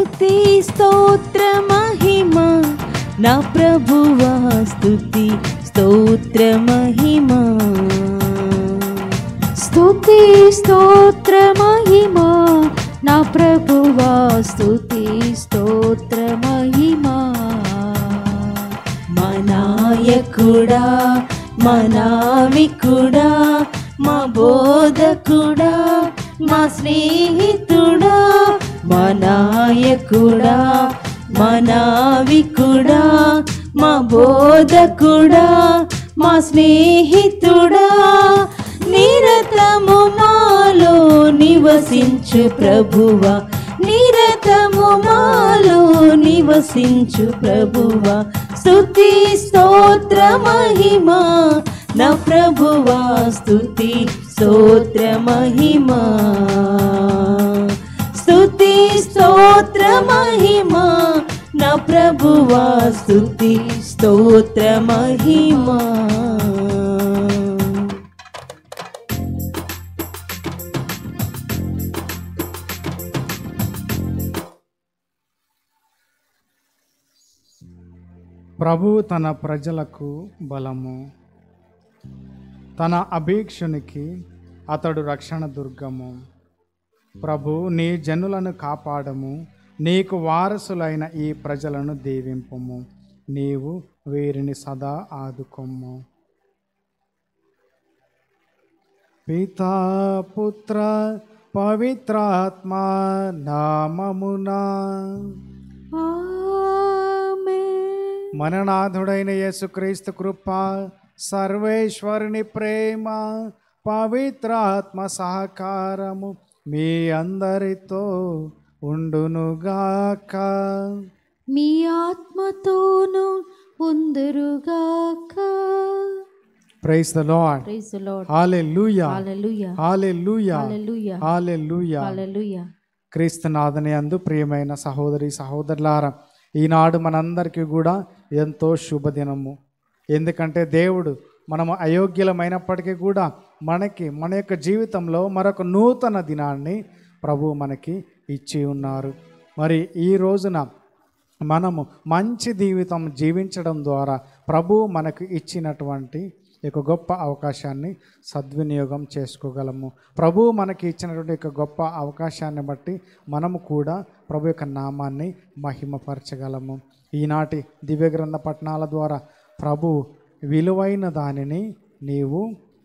స్తుతి స్తోత్ర మహిమ నా ప్రభువా స్తుతి స్తోత్ర మహిమ స్తుతి స్తోత్ర మహిమ నా ప్రభువా స్తుతి స్తోత్ర మహిమ మా నాయకుడా మా నావికుడా మా బోధకుడా మా స్నేహితుడా మా నాయకుడా మా నావికుడా మా బోధకుడా మా స్నేహితుడా నిరతము మాలో నివసించు ప్రభువా నిరతము మాలో నివసించు ప్రభువా స్తుతి స్తోత్ర మహిమ నా ప్రభువా స్తుతి స్తోత్ర మహిమ స్తుతి స్తోత్ర మహిమ నా ప్రభువా స్తుతి స్తోత్ర మహిమ ప్రభు తన ప్రజలకు బలము తన అభీక్షునికి అతడు రక్షణ దుర్గము ప్రభు నీ జనులను కాపాడము నీకు వారసులైన ఈ ప్రజలను దీవింపము నీవు వీరిని సదా ఆదుకొమ్ము పితా పుత్ర పవిత్రాత్మ నామమునా ఆమేన్ మననాథుడైన యేసుక్రీస్తు కృప సర్వేశ్వరుని ప్రేమ పవిత్రాత్మ సహకారము మీ అందరితో ఉండునుగాక మీ ఆత్మతోను ఉందురుగాక praise the Lord praise the Lord hallelujah hallelujah hallelujah hallelujah hallelujah hallelujah క్రీస్తునాథని అందు ప్రియమైన సహోదరి సహోదరులారా ఈనాడు మనందరికీ కూడా ఎంతో శుభదినము ఎందుకంటే దేవుడు మనము అయోగ్యులమైనప్పటికీ కూడా మనకి మన యొక్క జీవితంలో మరొక నూతన దినాన్ని ప్రభు మనకి ఇచ్చి ఉన్నారు మరి ఈ రోజున మనము మంచి జీవితం జీవించడం ద్వారా ప్రభు మనకు ఇచ్చినటువంటి ఈ యొక్క గొప్ప అవకాశాన్ని సద్వినియోగం చేసుకోగలము ప్రభు మనకి ఇచ్చినటువంటి యొక్క గొప్ప అవకాశాన్ని బట్టి మనము కూడా ప్రభు యొక్క నామాన్ని మహిమపరచగలము ఈనాటి దివ్య గ్రంథ పట్టణాల ద్వారా ప్రభు విలువైన దానిని నీవు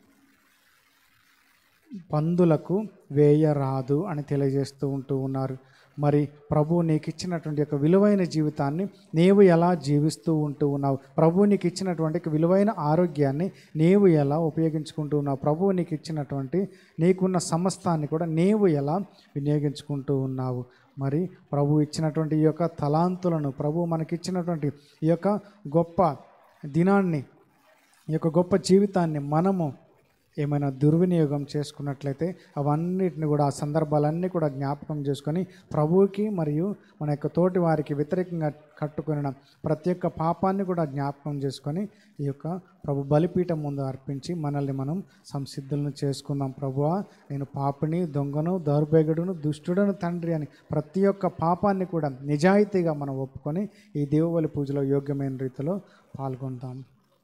పందులకు వేయరాదు అని తెలియజేస్తూ ఉంటూ ఉన్నారు మరి ప్రభు నీకు ఇచ్చినటువంటి యొక్క విలువైన జీవితాన్ని నీవు ఎలా జీవిస్తూ ఉంటూ ఉన్నావు ప్రభు నీకు ఇచ్చినటువంటి యొక్క విలువైన ఆరోగ్యాన్ని నీవు ఎలా ఉపయోగించుకుంటూ ఉన్నావు ప్రభు నీకు ఇచ్చినటువంటి నీకున్న సమస్తాన్ని కూడా నీవు ఎలా వినియోగించుకుంటూ ఉన్నావు మరి ప్రభు ఇచ్చినటువంటి ఈ యొక్క తలాంతులను ప్రభు మనకిచ్చినటువంటి ఈ యొక్క గొప్ప దినాన్ని ఈ యొక్క గొప్ప జీవితాన్ని మనము ఏమైనా దుర్వినియోగం చేసుకున్నట్లయితే అవన్నిటిని కూడా ఆ సందర్భాలన్నీ కూడా జ్ఞాపకం చేసుకొని ప్రభువుకి మరియు మన యొక్క తోటి వారికి వ్యతిరేకంగా కట్టుకున్న ప్రతి ఒక్క పాపాన్ని కూడా జ్ఞాపకం చేసుకొని ఈ యొక్క ప్రభు బలిపీఠం ముందు అర్పించి మనల్ని మనం సంసిద్ధులను చేసుకుందాం ప్రభువా నేను పాపిని దొంగను దౌర్భేగుడును దుష్టుడను తండ్రి అని ప్రతి ఒక్క పాపాన్ని కూడా నిజాయితీగా మనం ఒప్పుకొని ఈ దేవుబలి పూజలో యోగ్యమైన రీతిలో పాల్గొందాం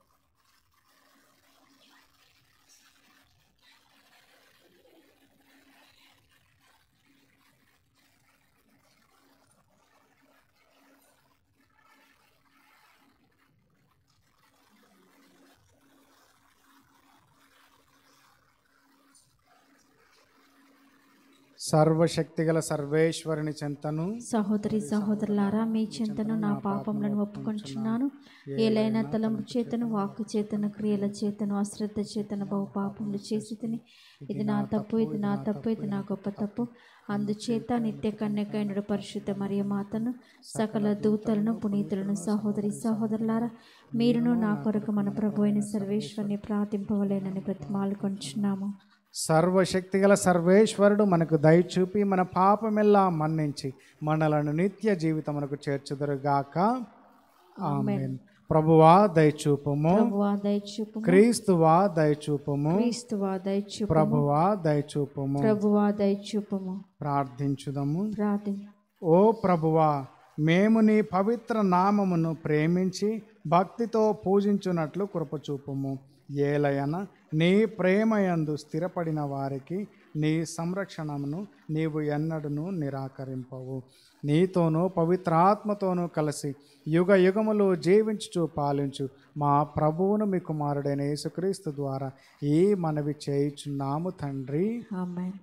సర్వశక్తిగల సర్వేశ్వరుని చెంతను సహోదరి సహోదరులారా మీ చింతను నా పాపములను ఒప్పుకొంచున్నాను ఏలైనా తలంపు చేతను వాక్కు చేతను క్రియల చేతను అశ్రద్ధ చేతను బహు పాపములు చేసి తిని ఇది నా తప్పు ఇది నా తప్పు ఇది నా గొప్ప తప్పు అందుచేత నిత్య కన్యకైనడు పరిశుద్ధ మరియ మాతను సకల దూతలను పునీతులను సహోదరి సహోదరులారా మీరును నా కొరకు మన ప్రభు అయిన సర్వేశ్వరుని ప్రార్థింపవలేనని బ్రతిమాలు కొంచున్నాము సర్వశక్తిగల సర్వేశ్వరుడు మనకు దయ చూపి మన పాపమెల్లా మన్నించి మనలను నిత్య జీవితమునకు చేర్చుదురుగాక ఆమేన్ ప్రభువా దయచూపము ప్రభువా దయచూపుము క్రీస్తువా దయచూపము క్రీస్తువా దయచూపుము ప్రభువా దయచూపము ప్రభువా దయచూపుము ప్రార్థించుదము ప్రార్థి ఓ ప్రభువా మేము నీ పవిత్ర నామమును ప్రేమించి భక్తితో పూజించున్నట్లు కృపచూపుము ఏలయన నీ ప్రేమయందు స్థిరపడిన వారికి నీ సంరక్షణను నీవు ఎన్నడూను నిరాకరింపవు నీతోనూ పవిత్రాత్మతోనూ కలిసి యుగ యుగములు జీవించుచు పాలించు మా ప్రభువును మీ కుమారుడైన యేసుక్రీస్తు ద్వారా ఈ మనవి చేయుచున్నాము తండ్రి ఆమెన్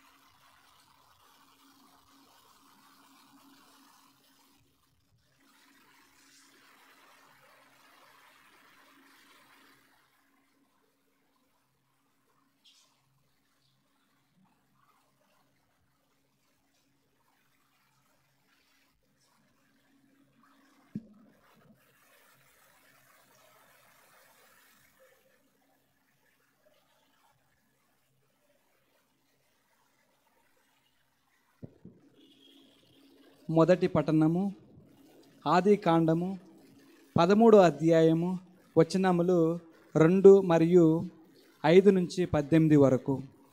మొదటి పట్టణము ఆది కాండము పదమూడో అధ్యాయము వచనములు రెండు మరియు ఐదు నుంచి పద్దెనిమిది వరకు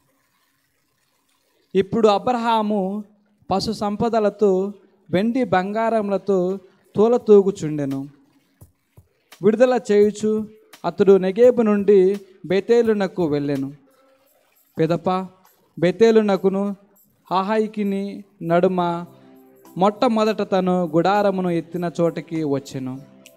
ఇప్పుడు అబ్రహాము పశు సంపదలతో వెండి బంగారములతో తూలతూగుచుండెను విడుదల చేయుచు అతడు నెగేబు నుండి బెతేలునకు వెళ్ళెను పిదప బెతేలునకును హాహాయికిని నడుమ మొట్టమొదట తను గుడారమును ఎత్తిన చోటకి వచ్చెను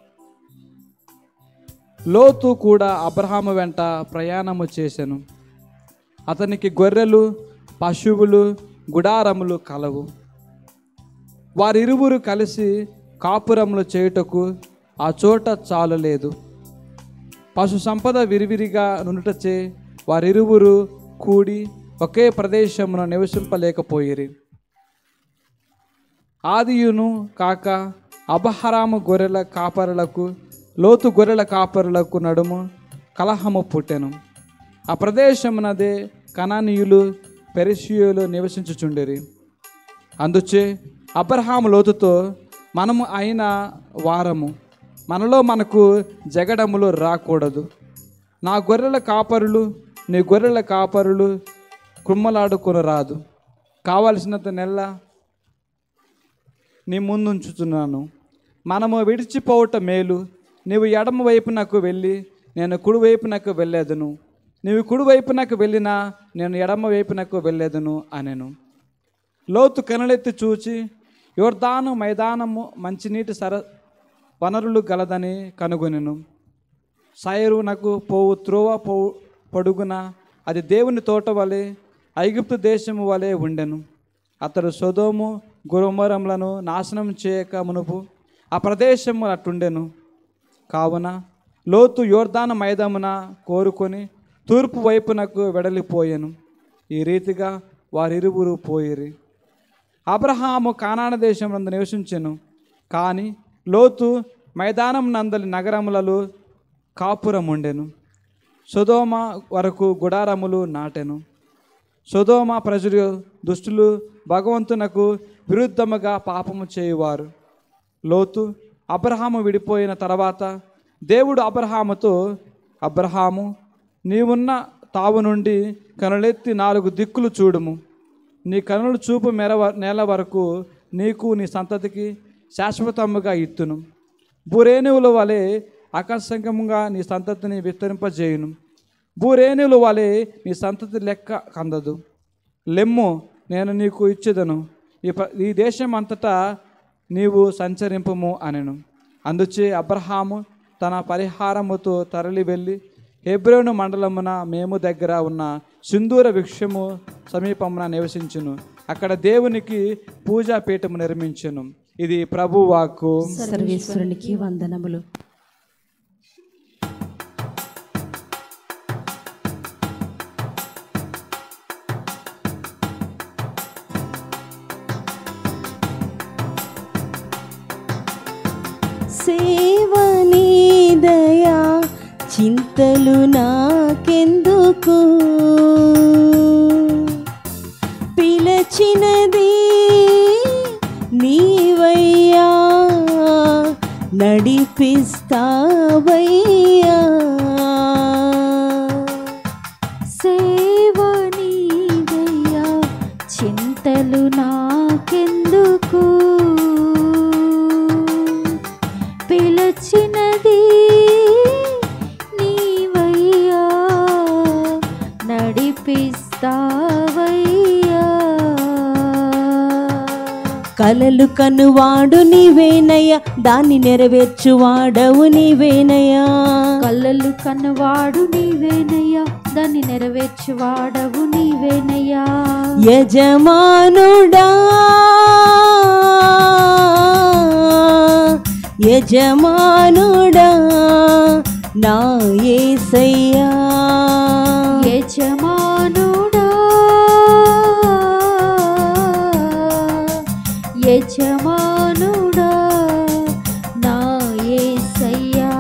లోతు కూడా అబ్రహాము వెంట ప్రయాణము చేసెను అతనికి గొర్రెలు పశువులు గుడారములు కలవు వారిరువురు కలిసి కాపురములు చేయుటకు ఆ చోట చాలలేదు పశు సంపద విరివిరిగా నుండుటచే వారిరువురు కూడి ఒకే ప్రదేశమున నివసింపలేకపోయిరి ఆదియును కాక అబహరాము గొర్రెల కాపరులకు లోతు గొర్రెల కాపరులకు నడుము కలహము పుట్టెను ఆ ప్రదేశమునదే కనానీయులు పెరిషియులు నివసించుచుండిరి అందుచే అబ్రహాము లోతుతో మనము అయిన వారము మనలో మనకు జగడములు రాకూడదు నా గొర్రెల కాపరులు నీ గొర్రెల కాపరులు కుమ్మలాడుకొని రాదు కావలసినంత నెల నీ ముందుంచుతున్నాను మనము విడిచిపోవట మేలు నీవు ఎడమ వైపునకు వెళ్ళి నేను కుడి వైపునకు వెళ్ళేదను నీవు కుడి వైపునకు వెళ్ళినా నేను ఎడమ వైపునకు వెళ్ళేదను అనెను లోతు కనులెత్తి చూచి యోర్దాను మైదానము మంచినీటి సర వనరులు గలదని కనుగొనెను సైరునకు పోవు త్రోవ పోవు పొడుగున అది దేవుని తోట వలె ఐగుప్తు దేశము వలె ఉండెను అతడు సొదోము గురుమరములను నాశనం చేయక మునుపు ఆ ప్రదేశము అట్టుండెను కావున లోతు యోర్దాన మైదామున కోరుకొని తూర్పు వైపునకు వెడలిపోయెను ఈ రీతిగా వారిరువురు పోయిరి అబ్రహాము కానాన దేశం నందు నివసించెను కానీ లోతు మైదానం నందలి నగరములలో కాపురముండెను సుధోమ వరకు గుడారములు నాటెను సుధోమ ప్రజలు దుష్టులు భగవంతునకు విరుద్ధముగా పాపము చేయువారు లోతు అబ్రహాము విడిపోయిన తర్వాత దేవుడు అబ్రహాముతో అబ్రహాము నీవున్న తావు నుండి కనులెత్తి నాలుగు దిక్కులు చూడుము నీ కనులు చూపు మెర నేల వరకు నీకు నీ సంతతికి శాశ్వతముగా ఇత్తును భూరేణువుల వలె ఆకర్షకంగా నీ సంతతిని విస్తరింపజేయును భూరేణువుల వలె నీ సంతతి లెక్క కందదు లెమ్ము నేను నీకు ఇచ్చేదను ఈ ప ఈ దేశం అంతటా నీవు సంచరింపము అనెను అందుచే అబ్రహాము తన పరిహారముతో తరలి వెళ్ళి హెబ్రోను మండలమున మేము దగ్గర ఉన్న సింధూర వృక్షము సమీపమున నివసించును అక్కడ దేవునికి పూజా పీఠము నిర్మించును ఇది ప్రభు వాక్కు సర్వేశ్వరునికి వందనములు సేవనీదయా చింతలు నాకెందుకు పిలచినది నీవయ్యా నడిపిస్తావయ్యా సేవ నీదయ్యా చింతలు నాకెందుకు చేస్తావయ్యా కలలు కనువాడు నీవేనయ్యా దాన్ని నెరవేర్చువాడవు నీవేనయ్యా కళ్ళలు కన్నవాడు నీవేనయ్యా దాన్ని నెరవేర్చువాడవు నీవేనయ్యా యజమానుడా యజమానుడా నా యేసయ్యా యజమానుడా యజమానుడా నా యేసయ్యా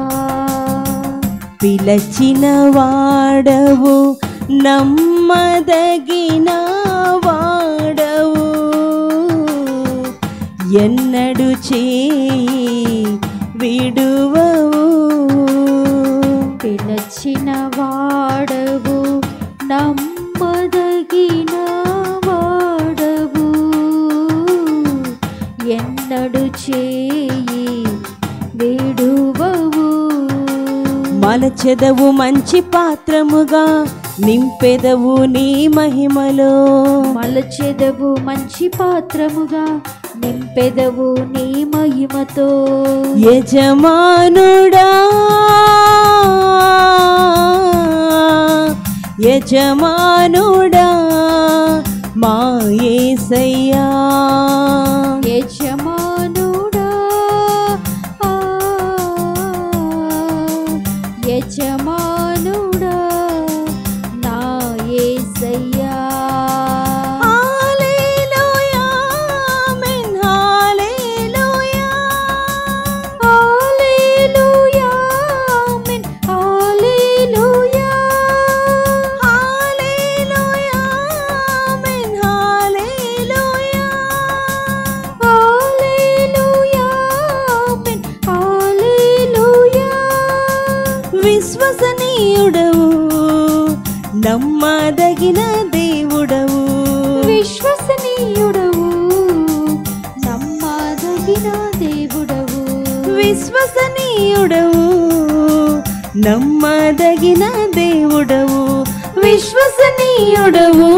పిలచిన వాడవు నమ్మదగిన వాడవు ఎన్నడు చేయి విడువవు పిలచిన వాడవు నమ్మదగిన వాడవు ఎన్నడు చేయి విడువవు మలచెదవు మంచి పాత్రముగా నింపెదవు నీ మహిమలో మలచెదవు మంచి పాత్రముగా నింపెదవు నీ మహిమతో యజమానుడా యజమానుడా మా యేసయ్యా యజమానుడా ఆ, యజమానుడా నా యేసయ్యా హల్లెలూయా ఆమేన్ హల్లెలూయా హల్లెలూయా ఆమేన్ హల్లెలూయా హల్లెలూయా ఆమేన్ హల్లెలూయా హల్లెలూయా ఆమేన్ హల్లెలూయా విశ్వసనీయుడవు నమ్మదగిన దేవుడవు విశ్వసనీయుడవు నమ్మదగిన దేవుడవు విశ్వసనీయుడవు నమ్మదగిన దేవుడవు విశ్వసనీయుడవు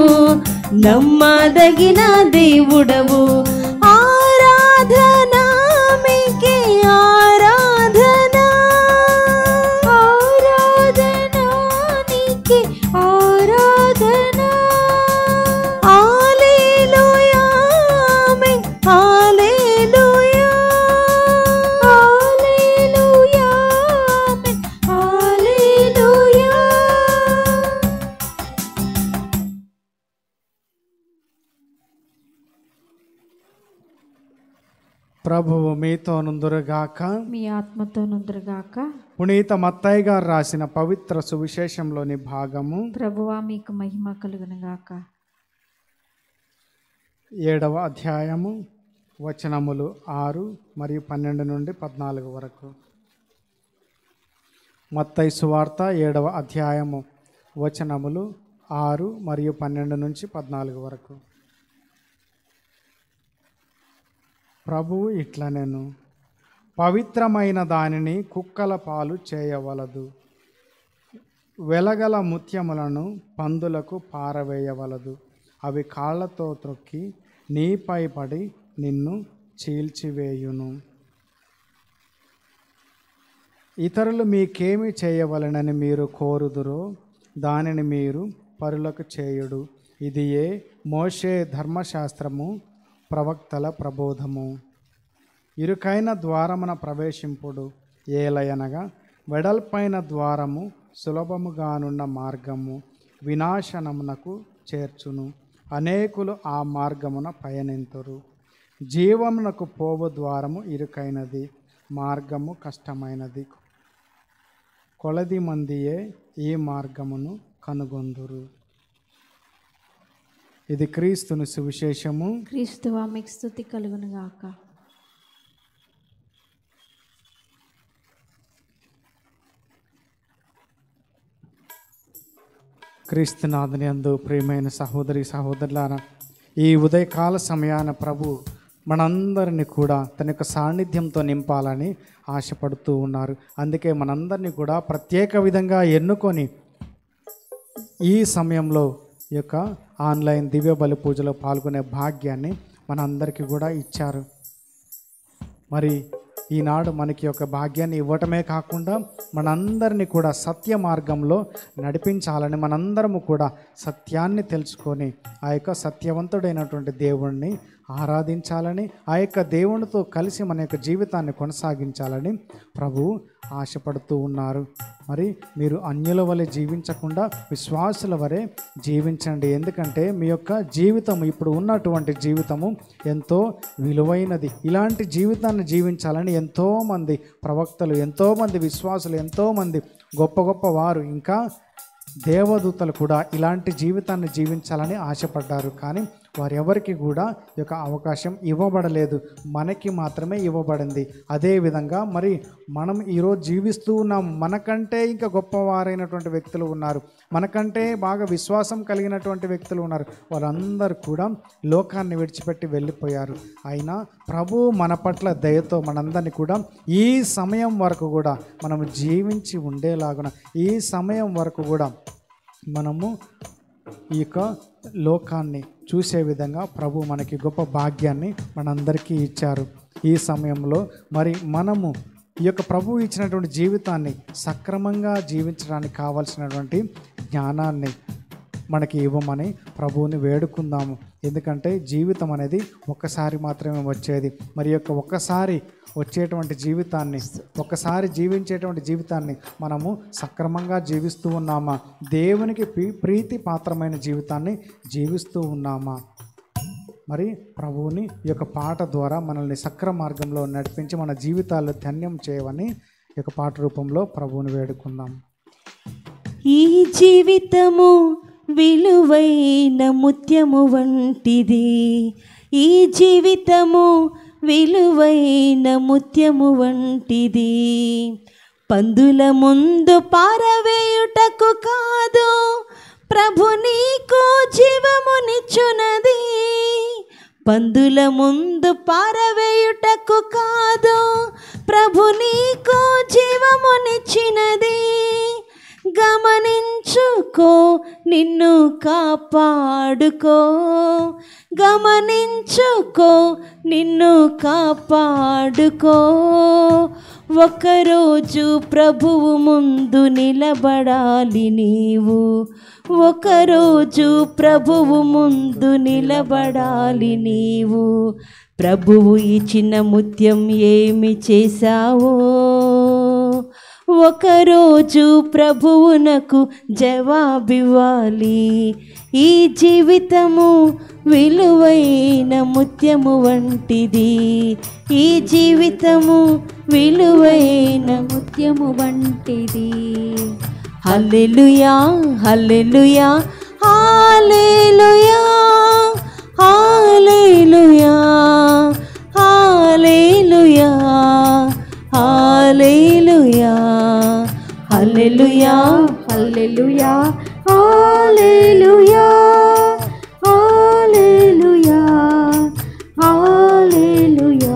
నమ్మదగిన దేవుడవు ఆరాధన మీకే ఆరాధన ఆరాధన నీకే ఆరాధన హల్లెలూయా ఆమేన్ హల్లెలూయా హల్లెలూయా ఆమేన్ హల్లెలూయా ప్రభువు మీతో నుందురుగాక మీ ఆత్మతో నుందురుగాక పునీత మత్తయ్య గారు రాసిన పవిత్ర సువిశేషంలోని భాగము ప్రభువా మీకు మహిమ కలుగునుగాక ఏడవ అధ్యాయము వచనములు ఆరు మరియు పన్నెండు నుండి పద్నాలుగు వరకు మత్తయి సువార్త ఏడవ అధ్యాయము వచనములు ఆరు మరియు పన్నెండు నుంచి పద్నాలుగు వరకు ప్రభువు ఇట్లా నేను పవిత్రమైన దానిని కుక్కల పాలు చేయవలదు వెలగల ముత్యములను పందులకు పారవేయవలదు అవి కాళ్ళతో త్రొక్కి నీపై పడి నిన్ను చీల్చివేయును ఇతరులు మీకేమి చేయవలనని మీరు కోరుదురో దానిని మీరు పరులకు చేయుడు ఇది ఏ మోషే ధర్మశాస్త్రము ప్రవక్తల ప్రబోధము ఇరుకైన ద్వారమున ప్రవేశింపుడు ఏలయనగా వెడల్పైన ద్వారము సులభముగానున్న మార్గము వినాశనమునకు చేర్చును అనేకులు ఆ మార్గమున పయనింతురు జీవమునకు పోవు ద్వారము ఇరుకైనది మార్గము కష్టమైనది కొలది మందియే ఈ మార్గమును కనుగొందురు ఇది క్రీస్తుని సువిశేషము క్రీస్తువా మీకు స్థుతి కలుగునుగాక క్రీస్తునాథుని అందు ప్రియమైన సహోదరి సహోదరులారా ఈ ఉదయకాల సమయాన ప్రభు మనందరిని కూడా తన యొక్క సాన్నిధ్యంతో నింపాలని ఆశపడుతూ ఉన్నారు అందుకే మనందరినీ కూడా ప్రత్యేక విధంగా ఎన్నుకొని ఈ సమయంలో ఈ యొక్క ఆన్లైన్ దివ్య బలి పూజలో పాల్గొనే భాగ్యాన్ని మనందరికీ కూడా ఇచ్చారు మరి ఈనాడు మనకి ఒక భాగ్యాన్ని ఇవ్వటమే కాకుండా మనందరినీ కూడా సత్య మార్గంలో నడిపించాలని మనందరము కూడా సత్యాన్ని తెలుసుకొని ఆ యొక్క సత్యవంతుడైనటువంటి దేవుణ్ణి ఆరాధించాలని ఆ యొక్క దేవునితో కలిసి మన యొక్క జీవితాన్ని కొనసాగించాలని ప్రభువు ఆశపడుతూ ఉన్నారు మరి మీరు అన్యుల వలె జీవించకుండా విశ్వాసుల వలె జీవించండి ఎందుకంటే మీ యొక్క జీవితం ఇప్పుడు ఉన్నటువంటి జీవితము ఎంతో విలువైనది ఇలాంటి జీవితాన్ని జీవించాలని ఎంతోమంది ప్రవక్తలు ఎంతోమంది విశ్వాసులు ఎంతోమంది గొప్ప గొప్ప వారు ఇంకా దేవదూతలు కూడా ఇలాంటి జీవితాన్ని జీవించాలని ఆశపడ్డారు కానీ వారెవరికి కూడా ఈ యొక్క అవకాశం ఇవ్వబడలేదు మనకి మాత్రమే ఇవ్వబడింది అదేవిధంగా మరి మనం ఈరోజు జీవిస్తూ ఉన్నాం మనకంటే ఇంకా గొప్పవారైనటువంటి వ్యక్తులు ఉన్నారు మనకంటే బాగా విశ్వాసం కలిగినటువంటి వ్యక్తులు ఉన్నారు వారందరూ కూడా లోకాన్ని విడిచిపెట్టి వెళ్ళిపోయారు అయినా ప్రభు మన పట్ల దయతో మనందరినీ కూడా ఈ సమయం వరకు కూడా మనం జీవించి ఉండేలాగున ఈ సమయం వరకు కూడా మనము ఈ యొక్క లోకాన్ని చూసే విధంగా ప్రభు మనకి గొప్ప భాగ్యాన్ని మనందరికీ ఇచ్చారు ఈ సమయంలో మరి మనము ఈ యొక్క ప్రభు ఇచ్చినటువంటి జీవితాన్ని సక్రమంగా జీవించడానికి కావాల్సినటువంటి జ్ఞానాన్ని మనకి ఇవ్వమని ప్రభువుని వేడుకుందాము ఎందుకంటే జీవితం అనేది ఒక్కసారి మాత్రమే వచ్చేది మరి యొక్క ఒక్కసారి వచ్చేటువంటి జీవితాన్ని ఒక్కసారి జీవించేటువంటి జీవితాన్ని మనము సక్రమంగా జీవిస్తూ ఉన్నామా దేవునికి ప్రీ- ప్రీతి పాత్రమైన జీవితాన్ని జీవిస్తూ ఉన్నామా మరి ప్రభువుని ఈ యొక్క పాట ద్వారా మనల్ని సక్ర మార్గంలో నడిపించి మన జీవితాల్లో ధన్యం చేయవని ఈ యొక్క పాట రూపంలో ప్రభువుని వేడుకుందాం ఈ జీవితము విలువైన ముత్యము వంటిది ఈ జీవితము విలువైన ముత్యము వంటిది పందుల ముందు పారవేయుటకు కాదు ప్రభు నీకు జీవమునిచ్చునది పందుల ముందు పారవేయుటకు కాదు ప్రభు నీకు జీవమునిచ్చినది గమనించుకో నిన్ను కాపాడుకో గమనించుకో నిన్ను కాపాడుకో ఒకరోజు ప్రభువు ముందు నిలబడాలి నీవు ఒకరోజు ప్రభువు ముందు నిలబడాలి నీవు ప్రభువు ఇచ్చిన ముత్యం ఏమి చేశావో ఒకరోజు ప్రభువునకు జవాబివ్వాలి ఈ జీవితము విలువైన ముత్యము వంటిది ఈ జీవితము విలువైన ముత్యము వంటిది హల్లెలూయా hallelujah hallelujah hallelujah hallelujah hallelujah hallelujah hallelujah hallelujah hallelujah hallelujah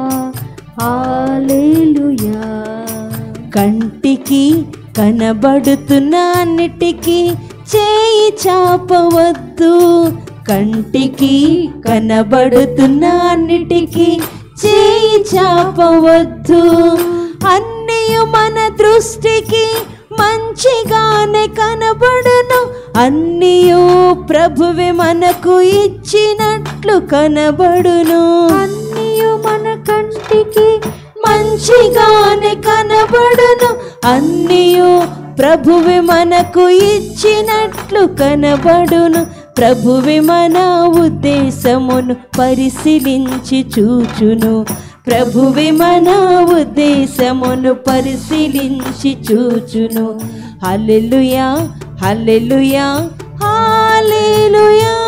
హల్లెలూయా కంటికి కనబడుతున్న అన్నిటికీ చేయి చాపవద్దు కంటికి కనబడుతున్న అన్నిటికీ చేయి చాపవద్దు అన్నయు మన దృష్టికి మంచిగానే కనబడును అన్నయు ప్రభువే మనకు ఇచ్చినట్లు కనబడును అన్నియు మన కంటికి మంచిగానే కనబడును అన్నయు ప్రభువే మనకు ఇచ్చినట్లు కనబడును ప్రభువే మన ఉద్దేశమును పరిశీలించి చూచును ప్రభువే మన ఉద్దేశమును పరిశీలించి చూచును హల్లెలూయా hallelujah hallelujah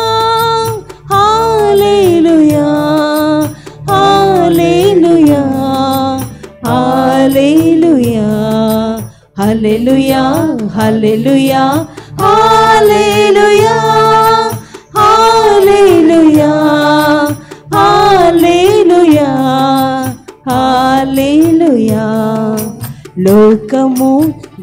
hallelujah hallelujah hallelujah hallelujah hallelujah hallelujah hallelujah hallelujah హల్లెలూయా లోకము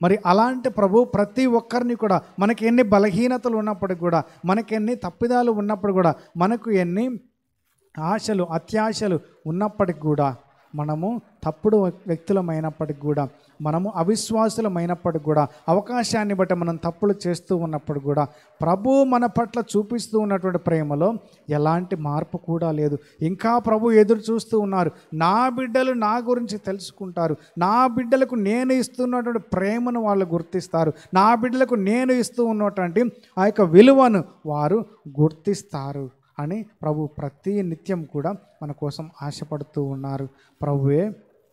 మరి అలాంటి ప్రభు ప్రతి ఒక్కరిని కూడా మనకి ఎన్ని బలహీనతలు ఉన్నప్పటికి కూడా మనకి ఎన్ని తప్పిదాలు ఉన్నప్పుడు కూడా మనకు ఎన్ని ఆశలు అత్యాశలు ఉన్నప్పటికి కూడా మనము తప్పుడు వ్యక్తులమైనప్పటికి కూడా మనము అవిశ్వాసులమైనప్పటికి కూడా అవకాశాన్ని బట్టి మనం తప్పులు చేస్తూ ఉన్నప్పుడు కూడా ప్రభు మన పట్ల చూపిస్తూ ఉన్నటువంటి ప్రేమలో ఎలాంటి మార్పు కూడా లేదు ఇంకా ప్రభు ఎదురు చూస్తూ ఉన్నారు నా బిడ్డలు నా గురించి తెలుసుకుంటారు నా బిడ్డలకు నేను ఇస్తున్నటువంటి ప్రేమను వాళ్ళు గుర్తిస్తారు నా బిడ్డలకు నేను ఇస్తూ ఉన్నటువంటి ఆ యొక్క విలువను వారు గుర్తిస్తారు అని ప్రభు ప్రతి నిత్యం కూడా మన కోసం ఆశపడుతూ ఉన్నారు ప్రభువే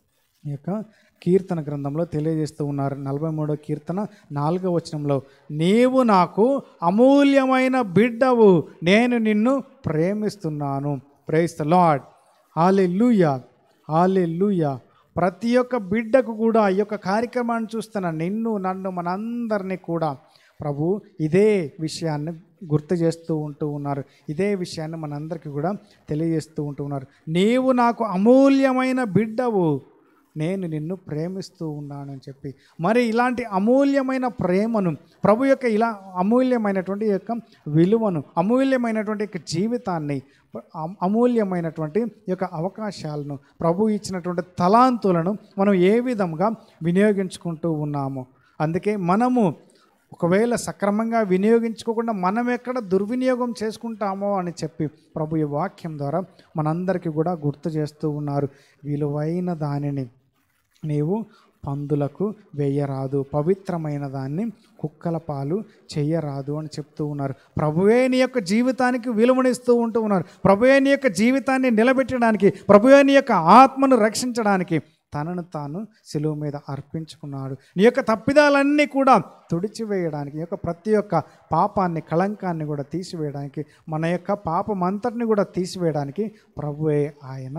ఈ యొక్క కీర్తన గ్రంథంలో తెలియజేస్తూ ఉన్నారు నలభై మూడో కీర్తన నాలుగో వచనంలో నీవు నాకు అమూల్యమైన బిడ్డవు నేను నిన్ను ప్రేమిస్తున్నాను ప్రేస్ ద లాడ్ ఆలే లూయా ఆలే లూయా ప్రతి ఒక్క బిడ్డకు కూడా ఈ యొక్క కార్యక్రమాన్ని చూస్తున్న నిన్ను నన్ను మనందరినీ కూడా ప్రభు ఇదే విషయాన్ని గుర్తు చేస్తూ ఉంటూ ఉన్నారు ఇదే విషయాన్ని మనందరికీ కూడా తెలియజేస్తూ ఉంటూ ఉన్నారు నీవు నాకు అమూల్యమైన బిడ్డవు నేను నిన్ను ప్రేమిస్తూ ఉన్నాను అని చెప్పి మరి ఇలాంటి అమూల్యమైన ప్రేమను ప్రభు యొక్క ఇలా అమూల్యమైనటువంటి ఈ యొక్క విలువను అమూల్యమైనటువంటి యొక్క జీవితాన్ని అమ- అమూల్యమైనటువంటి ఈ యొక్క అవకాశాలను ప్రభు ఇచ్చినటువంటి తలాంతులను మనం ఏ విధంగా వినియోగించుకుంటూ ఉన్నాము అందుకే మనము ఒకవేళ సక్రమంగా వినియోగించుకోకుండా మనం ఎక్కడ దుర్వినియోగం చేసుకుంటామో అని చెప్పి ప్రభు ఈ వాక్యం ద్వారా మనందరికీ కూడా గుర్తు చేస్తూ ఉన్నారు విలువైన దానిని నీవు పందులకు వేయరాదు పవిత్రమైన దాన్ని కుక్కల పాలు చెయ్యరాదు అని చెప్తూ ఉన్నారు ప్రభువే నీ యొక్క జీవితానికి విలువనిస్తూ ఉంటూ ఉన్నారు ప్రభువే నీ యొక్క జీవితాన్ని నిలబెట్టడానికి ప్రభువే నీ యొక్క ఆత్మను రక్షించడానికి తనను తాను సిలువ మీద అర్పించుకున్నాడు నీ యొక్క తప్పిదాలన్నీ కూడా తుడిచివేయడానికి నీ యొక్క ప్రతి ఒక్క పాపాన్ని కళంకాన్ని కూడా తీసివేయడానికి మన యొక్క పాపం అంతటిని కూడా తీసివేయడానికి ప్రభువే ఆయన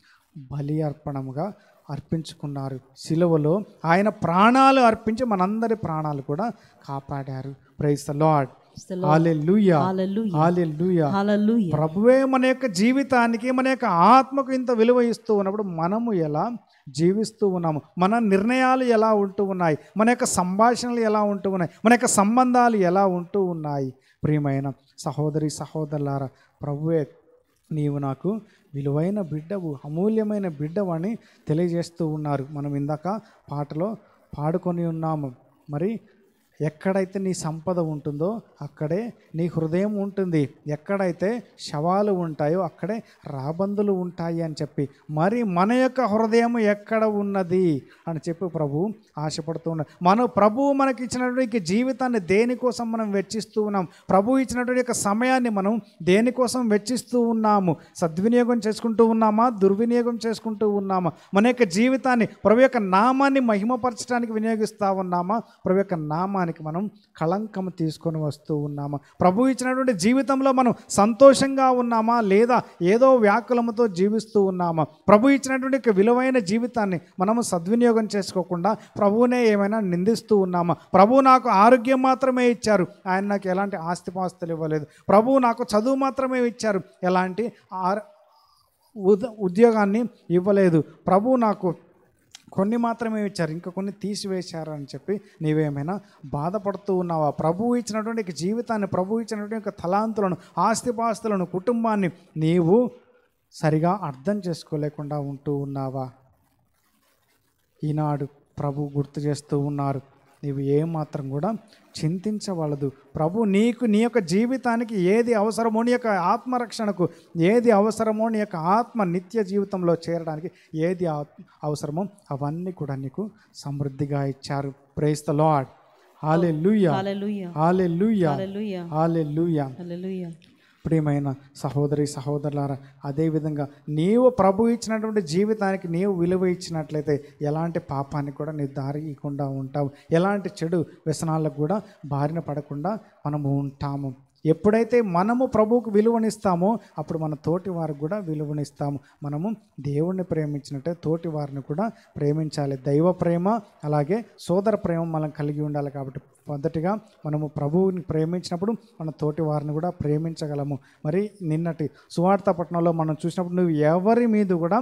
బలి అర్పణముగా అర్పించుకున్నారు సిలువలో ఆయన ప్రాణాలు అర్పించి మనందరి ప్రాణాలు కూడా కాపాడారు price the lord hallelujah Hallelujah. Hallelujah Hallelujah. ప్రభువే మన యొక్క జీవితానికి మన యొక్క ఆత్మకు ఇంత విలువ ఇస్తూ ఉన్నప్పుడు మనము ఎలా జీవిస్తూ ఉన్నాము మన నిర్ణయాలు ఎలా ఉంటూ ఉన్నాయి మన యొక్క సంభాషణలు ఎలా ఉంటూ ఉన్నాయి మన యొక్క సంబంధాలు ఎలా ఉంటూ ఉన్నాయి ప్రియమైన సహోదరి సహోదరులారా ప్రభువే నీవు నాకు విలువైన బిడ్డవు అమూల్యమైన బిడ్డవని తెలియజేస్తూ ఉన్నారు మనం ఇందాక పాటలో పాడుకొని ఉన్నాము మరి ఎక్కడైతే నీ సంపద ఉంటుందో అక్కడే నీ హృదయం ఉంటుంది ఎక్కడైతే శవాలు ఉంటాయో అక్కడే రాబందులు ఉంటాయి అని చెప్పి మరి మన యొక్క హృదయం ఎక్కడ ఉన్నది అని చెప్పి ప్రభు ఆశపడుతూ ఉన్నాడు మన ప్రభు మనకి ఇచ్చినటువంటి జీవితాన్ని దేనికోసం మనం వెచ్చిస్తూ ఉన్నాం ప్రభు ఇచ్చినటువంటి యొక్క సమయాన్ని మనం దేనికోసం వెచ్చిస్తూ ఉన్నాము సద్వినియోగం చేసుకుంటూ ఉన్నామా దుర్వినియోగం చేసుకుంటూ ఉన్నామా మన యొక్క జీవితాన్ని ప్రభు యొక్క నామాన్ని మహిమపరచడానికి వినియోగిస్తూ ఉన్నామా ప్రభు యొక్క నామానికి మనం కళంకం తీసుకొని వస్తూ ఉన్నామా ప్రభు ఇచ్చినటువంటి జీవితంలో మనం సంతోషంగా ఉన్నామా లేదా ఏదో వ్యాకులముతో జీవిస్తూ ఉన్నామా ప్రభు ఇచ్చినటువంటి యొక్క విలువైన జీవితాన్ని మనము సద్వినియోగం చేసుకోకుండా ప్రభువునే ఏమైనా నిందిస్తూ ఉన్నామా ప్రభు నాకు ఆరోగ్యం మాత్రమే ఇచ్చారు ఆయన నాకు ఎలాంటి ఆస్తిపాస్తులు ఇవ్వలేదు ప్రభువు నాకు చదువు మాత్రమే ఇచ్చారు ఎలాంటి ఆర్ ఉద ఉద్యోగాన్ని ఇవ్వలేదు ప్రభు నాకు కొన్ని మాత్రమే ఇచ్చారు ఇంకా కొన్ని తీసివేశారు అని చెప్పి నీవేమైనా బాధపడుతూ ఉన్నావా ప్రభువు ఇచ్చినటువంటి ఒక జీవితాన్ని ప్రభువు ఇచ్చినటువంటి ఒక తలాంతులను ఆస్తిపాస్తులను కుటుంబాన్ని నీవు సరిగా అర్థం చేసుకోలేకుండా ఉంటూ ఉన్నావా ఈనాడు ప్రభు గుర్తు చేస్తూ ఉన్నారు నీవు ఏమాత్రం కూడా చింతించవలదు ప్రభు నీకు నీ యొక్క జీవితానికి ఏది అవసరమో నీ యొక్క ఆత్మరక్షణకు ఏది అవసరమో నీ యొక్క ఆత్మ నిత్య జీవితంలో చేరడానికి ఏది అవ- అవసరమో అవన్నీ కూడా నీకు సమృద్ధిగా ఇచ్చారు ప్రేస్ ద లాడ్ హాలే లూయా Hallelujah. హాలే లూయా Hallelujah. హాలే లూయా Hallelujah. ప్రియమైన సహోదరి సహోదరులారా అదేవిధంగా నీవు ప్రభు ఇచ్చినటువంటి జీవితానికి నీవు విలువ ఇచ్చినట్లయితే ఎలాంటి పాపానికి కూడా నీ దారి ఇవ్వకుండా ఉంటావు ఎలాంటి చెడు వ్యసనాలకు కూడా బారిన పడకుండా మనము ఉంటాము ఎప్పుడైతే మనము ప్రభువుకు విలువనిస్తామో అప్పుడు మన తోటి వారికి కూడా విలువనిస్తాము మనము దేవుణ్ణి ప్రేమించినట్టే తోటి వారిని కూడా ప్రేమించాలి దైవ ప్రేమ అలాగే సోదర ప్రేమ మనం కలిగి ఉండాలి కాబట్టి మొదటిగా మనము ప్రభువుని ప్రేమించినప్పుడు మన తోటి వారిని కూడా ప్రేమించగలము మరి నిన్నటి సువార్త పట్టణంలో మనం చూసినప్పుడు నువ్వు ఎవరి మీద కూడా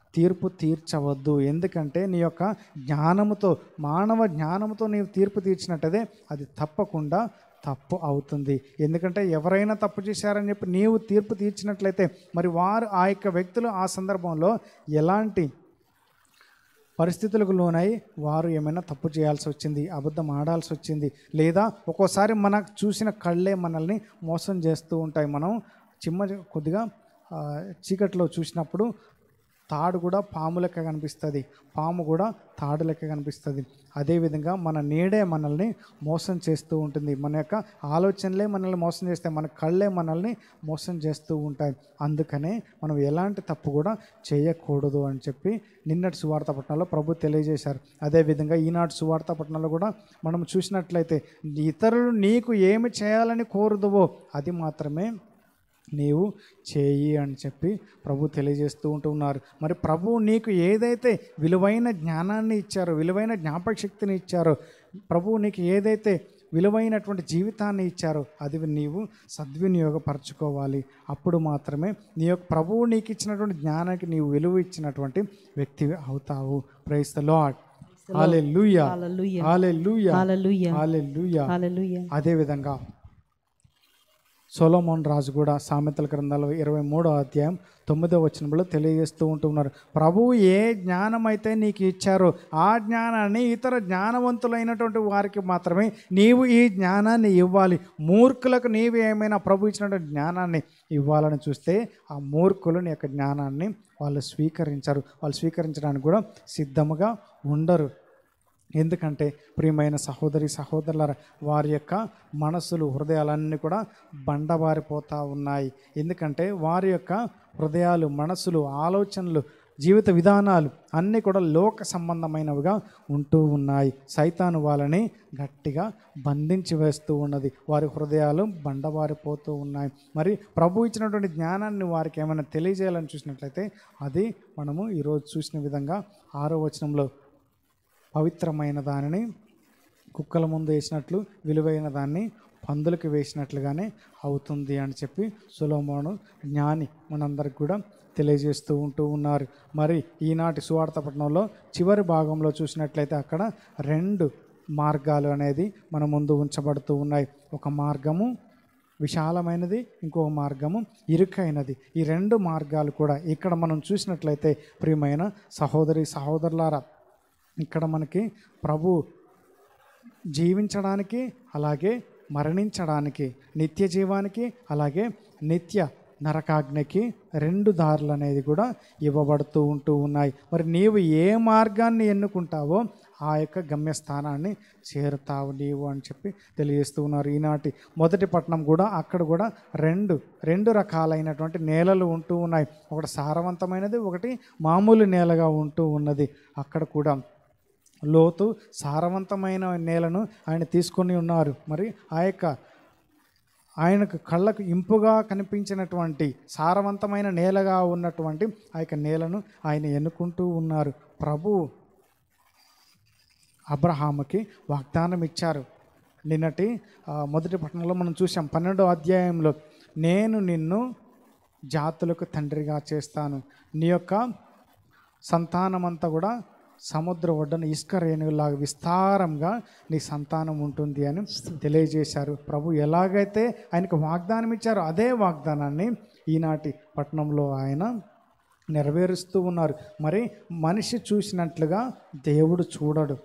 తీర్పు తీర్చవద్దు ఎందుకంటే నీ యొక్క జ్ఞానముతో మానవ జ్ఞానముతో నీవు తీర్పు తీర్చినట్టయితే అది తప్పకుండా తప్పు అవుతుంది ఎందుకంటే ఎవరైనా తప్పు చేశారని చెప్పి నీవు తీర్పు తీర్చినట్లయితే మరి వారు ఆ యొక్క వ్యక్తులు ఆ సందర్భంలో ఎలాంటి పరిస్థితులకు లోనై వారు ఏమైనా తప్పు చేయాల్సి వచ్చింది అబద్ధం ఆడాల్సి వచ్చింది లేదా ఒక్కోసారి మన చూసిన కళ్ళే మనల్ని మోసం చేస్తూ ఉంటాయి మనం చిమ్మ కొద్దిగా ఆ, చీకట్లో చూసినప్పుడు తాడు కూడా పాము లెక్క కనిపిస్తుంది పాము కూడా తాడు లెక్క కనిపిస్తుంది అదేవిధంగా మన నీడే మనల్ని మోసం చేస్తూ ఉంటుంది మన యొక్క ఆలోచనలే మనల్ని మోసం చేస్తాయి మన కళ్ళే మనల్ని మోసం చేస్తూ ఉంటాయి అందుకనే మనం ఎలాంటి తప్పు కూడా చేయకూడదు అని చెప్పి నిన్నటి సువార్త పట్టణంలో ప్రభు తెలియజేశారు అదేవిధంగా ఈనాటి సువార్త పట్టణంలో కూడా మనం చూసినట్లయితే ఇతరులు నీకు ఏమి చేయాలని కోరుదువో అది మాత్రమే నీవు చేయి అని చెప్పి ప్రభు తెలియజేస్తూ ఉంటూ ఉన్నారు మరి ప్రభు నీకు ఏదైతే విలువైన జ్ఞానాన్ని ఇచ్చారో విలువైన జ్ఞాపక శక్తిని ఇచ్చారో ప్రభు నీకు ఏదైతే విలువైనటువంటి జీవితాన్ని ఇచ్చారో అది నీవు సద్వినియోగపరచుకోవాలి అప్పుడు మాత్రమే నీ యొక్క ప్రభువు నీకు ఇచ్చినటువంటి జ్ఞానానికి నీవు విలువ ఇచ్చినటువంటి వ్యక్తివి అవుతావు price the lord hallelujah Hallelujah. Hallelujah Hallelujah. Hallelujah Hallelujah. అదేవిధంగా సొలోమోన్ రాజు కూడా సామెతల గ్రంథాలు ఇరవై మూడో అధ్యాయం తొమ్మిదో వచనంలో తెలియజేస్తూ ఉంటున్నారు ప్రభువు ఏ జ్ఞానం అయితే నీకు ఇచ్చారో ఆ జ్ఞానాన్ని ఇతర జ్ఞానవంతులైనటువంటి వారికి మాత్రమే నీవు ఈ జ్ఞానాన్ని ఇవ్వాలి మూర్ఖులకు నీవు ఏమైనా ప్రభు ఇచ్చినటువంటి జ్ఞానాన్ని ఇవ్వాలని చూస్తే ఆ మూర్ఖులు నీ యొక్క జ్ఞానాన్ని వాళ్ళు స్వీకరించరు వాళ్ళు స్వీకరించడానికి కూడా సిద్ధముగా ఉండరు ఎందుకంటే ప్రియమైన సహోదరి సహోదరుల వారి యొక్క మనసులు హృదయాలన్నీ కూడా బండబారిపోతూ ఉన్నాయి ఎందుకంటే వారి యొక్క హృదయాలు మనసులు ఆలోచనలు జీవిత విధానాలు అన్నీ కూడా లోక సంబంధమైనవిగా ఉంటూ ఉన్నాయి సైతాను వాళ్ళని గట్టిగా బంధించి వేస్తూ ఉన్నది వారి హృదయాలు బండబారిపోతూ ఉన్నాయి మరి ప్రభు ఇచ్చినటువంటి జ్ఞానాన్ని వారికి ఏమైనా తెలియజేయాలని చూసినట్లయితే అది మనము ఈరోజు చూసిన విధంగా ఆరో వచనంలో పవిత్రమైన దానిని కుక్కల ముందు వేసినట్లు విలువైన దాన్ని పందులకు వేసినట్లుగానే అవుతుంది అని చెప్పి సులోమోను జ్ఞాని మనందరికి కూడా తెలియజేస్తూ ఉంటూ ఉన్నారు మరి ఈనాటి సువార్త పట్టణంలో చివరి భాగంలో చూసినట్లయితే అక్కడ రెండు మార్గాలు అనేది మన ముందు ఉంచబడుతూ ఉన్నాయి ఒక మార్గము విశాలమైనది ఇంకొక మార్గము ఇరుకైనది ఈ రెండు మార్గాలు కూడా ఇక్కడ మనం చూసినట్లయితే ప్రియమైన సహోదరి సహోదరులారా ఇక్కడ మనకి ప్రభు జీవించడానికి అలాగే మరణించడానికి నిత్య జీవానికి అలాగే నిత్య నరకాగ్నికి రెండు దారులు అనేది కూడా ఇవ్వబడుతూ ఉంటూ ఉన్నాయి మరి నీవు ఏ మార్గాన్ని ఎన్నుకుంటావో ఆ యొక్క గమ్యస్థానాన్ని చేరుతావు నీవు అని చెప్పి తెలియజేస్తూ ఉన్నారు ఈనాటి మొదటి పట్టణం కూడా అక్కడ కూడా రెండు రెండు రకాలైనటువంటి నేలలు ఉంటూ ఉన్నాయి ఒకటి సారవంతమైనది ఒకటి మామూలు నేలగా ఉంటూ ఉన్నది అక్కడ కూడా లోతు సారవంతమైన నేలను ఆయన తీసుకొని ఉన్నారు మరి ఆ యొక్క ఆయనకు కళ్ళకు ఇంపుగా కనిపించినటువంటి సారవంతమైన నేలగా ఉన్నటువంటి ఆ యొక్క నేలను ఆయన ఎన్నుకుంటూ ఉన్నారు ప్రభు అబ్రహాముకి వాగ్దానం ఇచ్చారు నిన్నటి ఆ, మొదటి పట్టణంలో మనం చూసాం పన్నెండో అధ్యాయంలో నేను నిన్ను జాతులకు తండ్రిగా చేస్తాను నీ యొక్క సంతానమంతా కూడా సముద్ర ఒడ్డున ఇసుక రేణువులాగా విస్తారంగా నీ సంతానం ఉంటుంది అని తెలియజేశారు ప్రభు ఎలాగైతే ఆయనకు వాగ్దానం ఇచ్చారో అదే వాగ్దానాన్ని ఈనాటి పట్టణంలో ఆయన నెరవేరుస్తూ ఉన్నారు మరి మనిషి చూసినట్లుగా దేవుడు చూడడు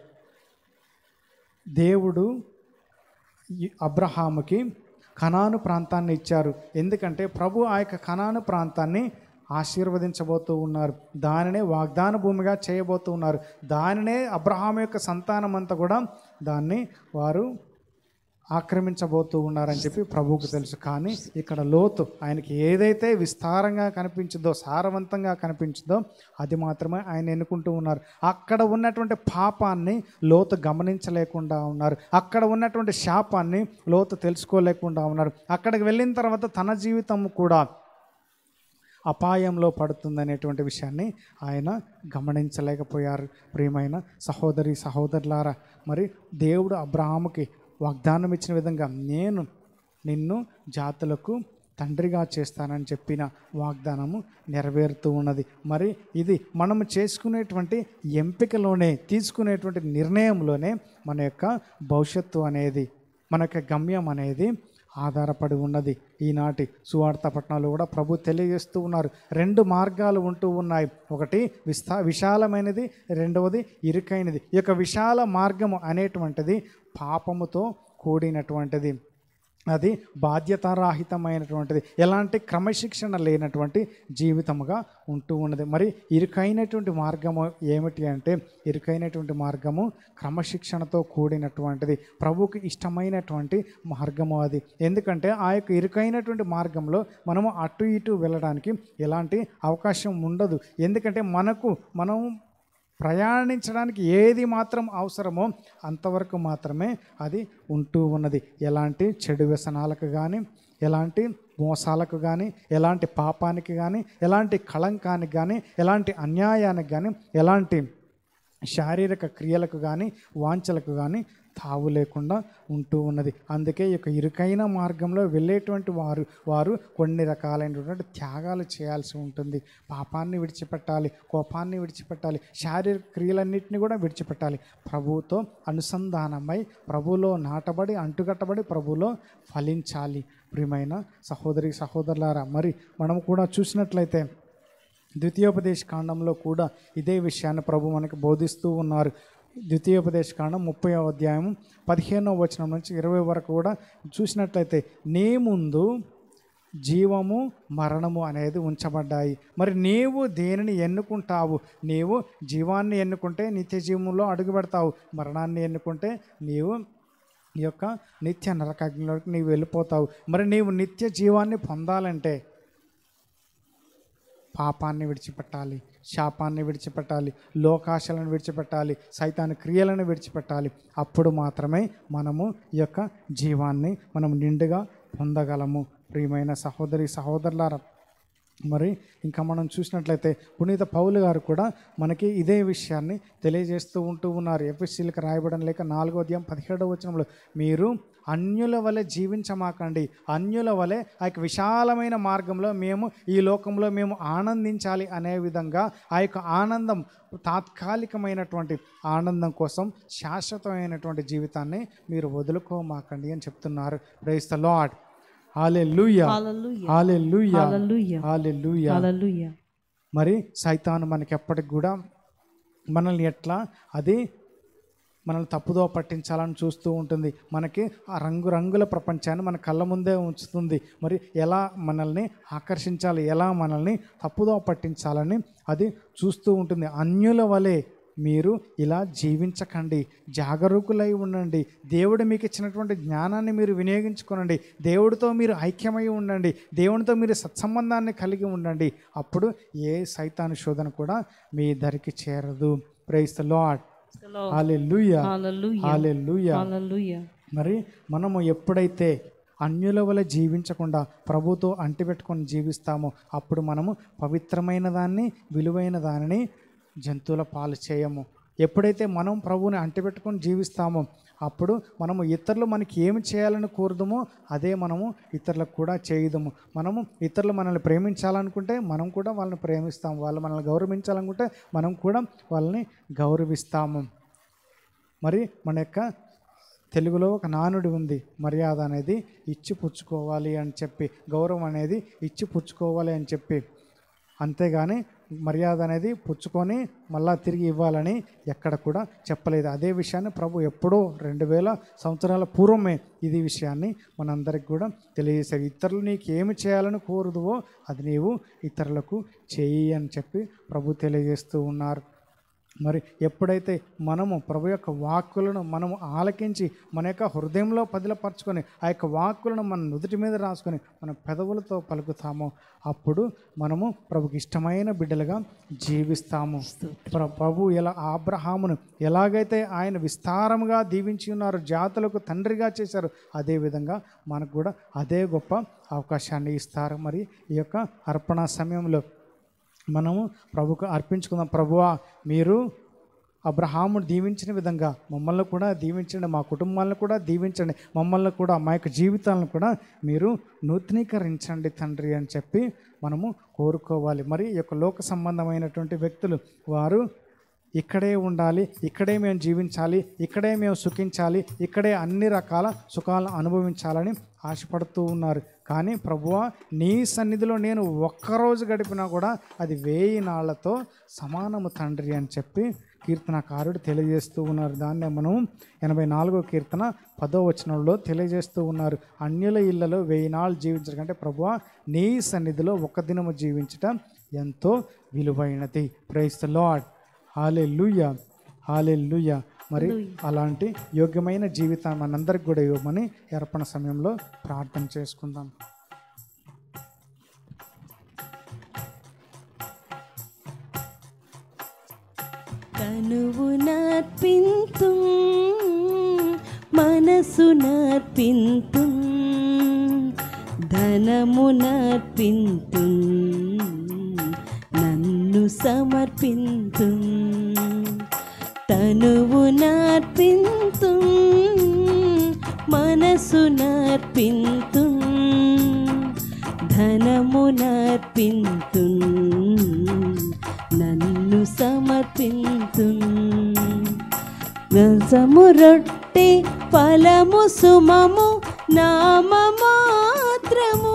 దేవుడు ఈ అబ్రహాముకి కనాను ప్రాంతాన్ని ఇచ్చారు ఎందుకంటే ప్రభు ఆ యొక్క కనాను ప్రాంతాన్ని ఆశీర్వదించబోతూ ఉన్నారు దానినే వాగ్దాన భూమిగా చేయబోతూ ఉన్నారు దానినే అబ్రహాం యొక్క సంతానం అంతా కూడా దాన్ని వారు ఆక్రమించబోతూ ఉన్నారని చెప్పి ప్రభువుకు తెలుసు కానీ ఇక్కడ లోతు ఆయనకి ఏదైతే విస్తారంగా కనిపించిందో సారవంతంగా కనిపించిందో అది మాత్రమే ఆయన ఎన్నుకుంటూ ఉన్నారు అక్కడ ఉన్నటువంటి పాపాన్ని లోతు గమనించలేకుండా ఉన్నారు అక్కడ ఉన్నటువంటి శాపాన్ని లోతు తెలుసుకోలేకుండా ఉన్నారు అక్కడికి వెళ్ళిన తర్వాత తన జీవితం కూడా అపాయంలో పడుతుందనేటువంటి విషయాన్ని ఆయన గమనించలేకపోయారు ప్రియమైన సహోదరి సహోదరులారా మరి దేవుడు అబ్రహాముకి వాగ్దానం ఇచ్చిన విధంగా నేను నిన్ను జాతులకు తండ్రిగా చేస్తానని చెప్పిన వాగ్దానము నెరవేరుతూ ఉన్నది మరి ఇది మనము చేసుకునేటువంటి ఎంపికలోనే తీసుకునేటువంటి నిర్ణయంలోనే మన యొక్క భవిష్యత్తు అనేది మన యొక్క గమ్యం అనేది ఆధారపడి ఉన్నది ఈనాటి సువార్త పట్టణాలు కూడా ప్రభు తెలియజేస్తూ ఉన్నారు రెండు మార్గాలు ఉంటూ ఉన్నాయి ఒకటి విస్తా విశాలమైనది రెండవది ఇరుకైనది ఈ యొక్క విశాల మార్గము అనేటువంటిది పాపముతో కూడినటువంటిది అది బాధ్యతారాహితమైనటువంటిది ఎలాంటి క్రమశిక్షణ లేనటువంటి జీవితముగా ఉంటూ ఉన్నది మరి ఇరుకైనటువంటి మార్గము ఏమిటి అంటే ఇరుకైనటువంటి మార్గము క్రమశిక్షణతో కూడినటువంటిది ప్రభువుకి ఇష్టమైనటువంటి మార్గము అది ఎందుకంటే ఆ యొక్క ఇరుకైనటువంటి మార్గంలో మనము అటు ఇటు వెళ్ళడానికి ఎలాంటి అవకాశం ఉండదు ఎందుకంటే మనకు మనం ప్రయాణించడానికి ఏది మాత్రం అవసరమో అంతవరకు మాత్రమే అది ఉంటూ ఉన్నది ఎలాంటి చెడు వ్యసనాలకు కానీ ఎలాంటి మోసాలకు కానీ ఎలాంటి పాపానికి కానీ ఎలాంటి కళంకానికి కానీ ఎలాంటి అన్యాయానికి కానీ ఎలాంటి శారీరక క్రియలకు కానీ వాంఛలకు కానీ తావు లేకుండా ఉంటూ ఉన్నది అందుకే ఈ యొక్క ఇరుకైన మార్గంలో వెళ్ళేటువంటి వారు వారు కొన్ని రకాలైనటువంటి త్యాగాలు చేయాల్సి ఉంటుంది పాపాన్ని విడిచిపెట్టాలి కోపాన్ని విడిచిపెట్టాలి శారీరక క్రియలన్నింటినీ కూడా విడిచిపెట్టాలి ప్రభువుతో అనుసంధానమై ప్రభువులో నాటబడి అంటుకట్టబడి ప్రభువులో ఫలించాలి ప్రియమైన సహోదరి సహోదరులారా మరి మనం కూడా చూసినట్లయితే ద్వితీయోపదేశ కాండంలో కూడా ఇదే విషయాన్ని ప్రభు మనకి బోధిస్తూ ఉన్నారు ద్వితీయోపదేశ కాండం ముప్పై అధ్యాయం పదిహేనవ వచనం నుంచి ఇరవై వరకు కూడా చూసినట్లయితే నీ ముందు జీవము మరణము అనేది ఉంచబడ్డాయి మరి నీవు దేనిని ఎన్నుకుంటావు నీవు జీవాన్ని ఎన్నుకుంటే నిత్య జీవంలో అడుగు పెడతావు మరణాన్ని ఎన్నుకుంటే నీవు ఈ యొక్క నిత్య నరకాగ్నిలోకి నీవు వెళ్ళిపోతావు మరి నీవు నిత్య జీవాన్ని పొందాలంటే పాపాన్ని విడిచిపెట్టాలి శాపాన్ని విడిచిపెట్టాలి లోకాశలను విడిచిపెట్టాలి సైతాన్ని క్రియలను విడిచిపెట్టాలి అప్పుడు మాత్రమే మనము ఈ యొక్క జీవాన్ని మనం నిండుగా పొందగలము ప్రియమైన సహోదరి సహోదరులారా మరి ఇంకా మనం చూసినట్లయితే పునీత పౌలు గారు కూడా మనకి ఇదే విషయాన్ని తెలియజేస్తూ ఉంటూ ఉన్నారు ఎఫ్ఎస్సీలకు రాయబడడం లేక నాలుగో అధ్యాయం పదిహేడవ వచనంలో మీరు అన్యుల వలె జీవించమాకండి అన్యుల వలె ఆ యొక్క విశాలమైన మార్గంలో మేము ఈ లోకంలో మేము ఆనందించాలి అనే విధంగా ఆ యొక్క ఆనందం తాత్కాలికమైనటువంటి ఆనందం కోసం శాశ్వతమైనటువంటి జీవితాన్ని మీరు వదులుకోమాకండి అని చెప్తున్నారు price the lord hallelujah Hallelujah. Hallelujah Hallelujah. Hallelujah Hallelujah. మరి సైతాను మనకి ఎప్పటికి కూడా మనల్ని ఎట్లా అది మనల్ని తప్పుదో పట్టించాలని చూస్తూ ఉంటుంది మనకి ఆ రంగు రంగుల ప్రపంచాన్ని మన కళ్ళ ముందే ఉంచుతుంది మరి ఎలా మనల్ని ఆకర్షించాలి ఎలా మనల్ని తప్పుదో పట్టించాలని అది చూస్తూ ఉంటుంది అన్యుల వలె మీరు ఇలా జీవించకండి జాగరూకులై ఉండండి దేవుడు మీకు ఇచ్చినటువంటి జ్ఞానాన్ని మీరు వినియోగించుకోనండి దేవుడితో మీరు ఐక్యమై ఉండండి దేవునితో మీరు సత్సంబంధాన్ని కలిగి ఉండండి అప్పుడు ఏ సైతాను శోధన కూడా మీ ధరికి చేరదు price the lord hallelujah Hallelujah. Hallelujah Hallelujah. మరి మనము ఎప్పుడైతే అన్యుల వల్ల జీవించకుండా ప్రభుతో అంటిపెట్టుకొని జీవిస్తామో అప్పుడు మనము పవిత్రమైన దాన్ని విలువైన దానిని జంతువుల పాలు చేయము ఎప్పుడైతే మనం ప్రభువుని అంటిపెట్టుకొని జీవిస్తామో అప్పుడు మనము ఇతరులు మనకి ఏమి చేయాలని కోరుదామో అదే మనము ఇతరులకు కూడా చేయదము మనము ఇతరులు మనల్ని ప్రేమించాలనుకుంటే మనం కూడా వాళ్ళని ప్రేమిస్తాము వాళ్ళు మనల్ని గౌరవించాలనుకుంటే మనం కూడా వాళ్ళని గౌరవిస్తాము మరి మన యొక్క తెలుగులో ఒక నానుడి ఉంది మర్యాద అనేది ఇచ్చి పుచ్చుకోవాలి అని చెప్పి గౌరవం అనేది ఇచ్చి పుచ్చుకోవాలి అని చెప్పి అంతేగాని మర్యాద అనేది పుచ్చుకొని మళ్ళా తిరిగి ఇవ్వాలని ఎక్కడ కూడా చెప్పలేదు అదే విషయాన్ని ప్రభు ఎప్పుడో రెండు వేల సంవత్సరాల పూర్వమే ఇది విషయాన్ని మనందరికి కూడా తెలియజేశారు ఇతరులు నీకు ఏమి చేయాలని కోరుదువో అది నీవు ఇతరులకు చేయి అని చెప్పి ప్రభు తెలియజేస్తూ ఉన్నారు మరి ఎప్పుడైతే మనము ప్రభు యొక్క వాక్కులను మనము ఆలకించి మన యొక్క హృదయంలో పదిలపరచుకొని ఆ యొక్క వాక్కులను మన నుదుటి మీద రాసుకొని మన పెదవులతో పలుకుతామో అప్పుడు మనము ప్రభుకి ఇష్టమైన బిడ్డలుగా జీవిస్తాము ప్ర- ప్రభు ఎలా ఆబ్రహామును ఎలాగైతే ఆయన విస్తారముగా దీవించి ఉన్నారు జాతులకు తండ్రిగా చేశారు అదేవిధంగా మనకు కూడా అదే గొప్ప అవకాశాన్ని ఇస్తారు మరి ఈ యొక్క అర్పణ సమయంలో మనము ప్రభుకు అర్పించుకుందాం ప్రభువా మీరు అబ్రహామును దీవించిన విధంగా మమ్మల్ని కూడా దీవించండి మా కుటుంబాలను కూడా దీవించండి మమ్మల్ని కూడా మా యొక్క జీవితాలను కూడా మీరు నూతనీకరించండి తండ్రి అని చెప్పి మనము కోరుకోవాలి మరి ఈ యొక్క లోక సంబంధమైనటువంటి వ్యక్తులు వారు ఇక్కడే ఉండాలి ఇక్కడే మేము జీవించాలి ఇక్కడే మేము సుఖించాలి ఇక్కడే అన్ని రకాల సుఖాలను అనుభవించాలని ఆశపడుతూ ఉన్నారు కానీ ప్రభువా నీ సన్నిధిలో నేను ఒక్కరోజు గడిపినా కూడా అది వేయి నాళ్లతో సమానము తండ్రి అని చెప్పి కీర్తనకారుడు తెలియజేస్తూ ఉన్నారు దాన్నే మనం ఎనభై నాలుగో కీర్తన పదో వచనంలో తెలియజేస్తూ ఉన్నారు అన్యుల ఇళ్లలో వెయ్యి నాళ్ళు జీవించడం కంటే ప్రభువా నీ సన్నిధిలో ఒక దినము జీవించటం ఎంతో విలువైనది ప్రైస్ ద లాడ్ హాలే లూయ హాలే లూయ మరి అలాంటి యోగ్యమైన జీవితం మనందరికి కూడా ఇవ్వమని అర్పణ సమయంలో ప్రార్థన చేసుకుందాం తనువు నర్పింతు మనసు నర్పింతు ధనము నర్పింతు నన్ను సమర్పింతు తనువు నర్పింతు మనసు నర్పింతు ధనము నర్పింతు నన్ను సమర్పింతు రసము రొట్టె ఫలము సుమము నామ మాత్రము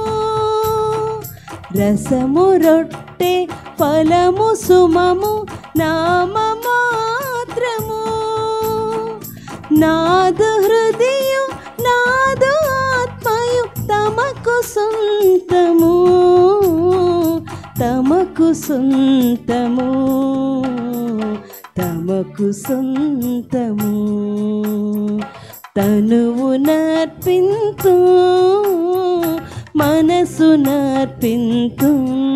రసము రొట్టె ఫలము సుమము నామ మాత్రము నాదు హృదయం నాదు ఆత్మయు తమకు సొంతము తమకు సొంతము తమకు సొంతము తనువు నర్పింతు మనసు నర్పింతు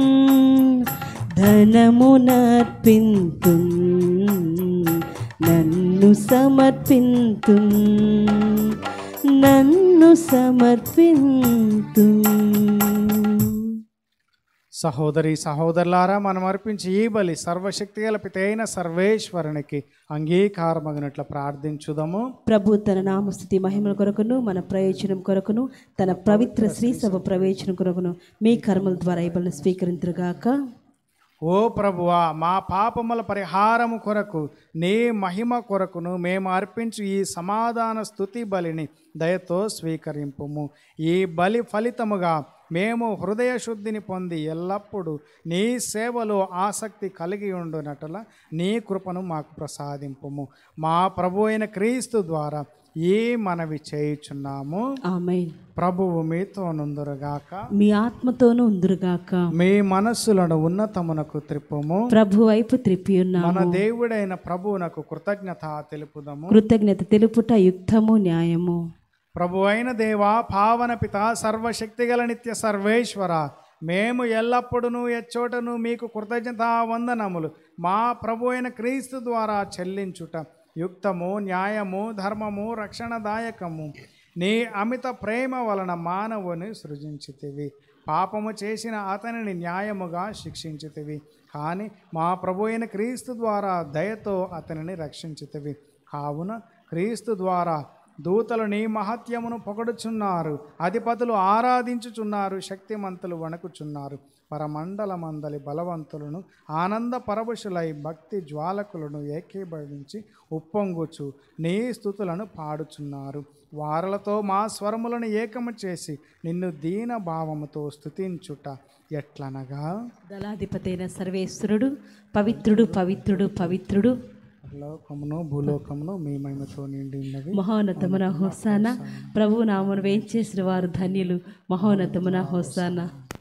ధనము నర్పింతు నన్ను సమర్పింతు నన్ను సమర్పింతు సహోదరి సహోదరులారా మనం అర్పించి ఈ బలి సర్వశక్తి గల పిత అయిన సర్వేశ్వరునికి అంగీకారమగినట్లు ప్రార్థించుదాము ప్రభు తన నామస్థుతి మహిమల కొరకును మన ప్రయోజనం కొరకును తన పవిత్ర శ్రీ సభ ప్రయోజనం కొరకును మీ కర్మల ద్వారా ఇవ్వలను స్వీకరింతురుగాక ఓ ప్రభువా మా పాపముల పరిహారము కొరకు నీ మహిమ కొరకును మేము అర్పించు ఈ సమాధాన స్థుతి బలిని దయతో స్వీకరింపుము ఈ బలి ఫలితముగా మేము హృదయ శుద్ధిని పొంది ఎల్లప్పుడూ నీ సేవలో ఆసక్తి కలిగి ఉండునట్ల నీ కృపను మాకు ప్రసాదింపుము మా ప్రభు అయిన క్రీస్తు ద్వారా ఈ మనవి చేయుచున్నాము ఆమెన్ ప్రభువు మీతో నుందురుగాక మీ ఆత్మతోనూ ఉందురుగాక మీ మనస్సులను ఉన్నతమునకు త్రిప్పుము ప్రభు వైపు త్రిప్పి మన ఉన్నాము దేవుడైన ప్రభువునకు కృతజ్ఞత తెలుపుదము కృతజ్ఞత తెలుపుట యుక్తము న్యాయము ప్రభు అయిన దేవా పావన పిత సర్వశక్తిగల నిత్య సర్వేశ్వర మేము ఎల్లప్పుడూ ఎచ్చోటను మీకు కృతజ్ఞత వందనములు మా ప్రభు అయిన క్రీస్తు ద్వారా చెల్లించుట యుక్తము న్యాయము ధర్మము రక్షణదాయకము నీ అమిత ప్రేమ వలన మానవుని సృజించితివి పాపము చేసిన అతనిని న్యాయముగా శిక్షించితివి కానీ మా ప్రభు అయిన క్రీస్తు ద్వారా దయతో అతనిని రక్షించితివి కావున క్రీస్తు ద్వారా దూతలు నీ మహత్యమును పొగడుచున్నారు అధిపతులు ఆరాధించుచున్నారు శక్తిమంతులు వణకుచున్నారు పరమండలమందలి బలవంతులను ఆనంద పరవశులై భక్తి జ్వాలకులను ఏకీభవించి ఉప్పొంగుచు నీ స్థుతులను పాడుచున్నారు వారలతో మా స్వరములను ఏకము చేసి నిన్ను దీన భావముతో స్థుతించుట ఎట్లనగా దళాధిపతైన సర్వేశ్వరుడు పవిత్రుడు పవిత్రుడు పవిత్రుడు లోకమును భూలోకమును మీ మహిమతో నిండి ఉన్నవి మహోన్నతమున హోసాన ప్రభు నామను వేంచేసిన వారు ధన్యులు మహోన్నతమున హోసాన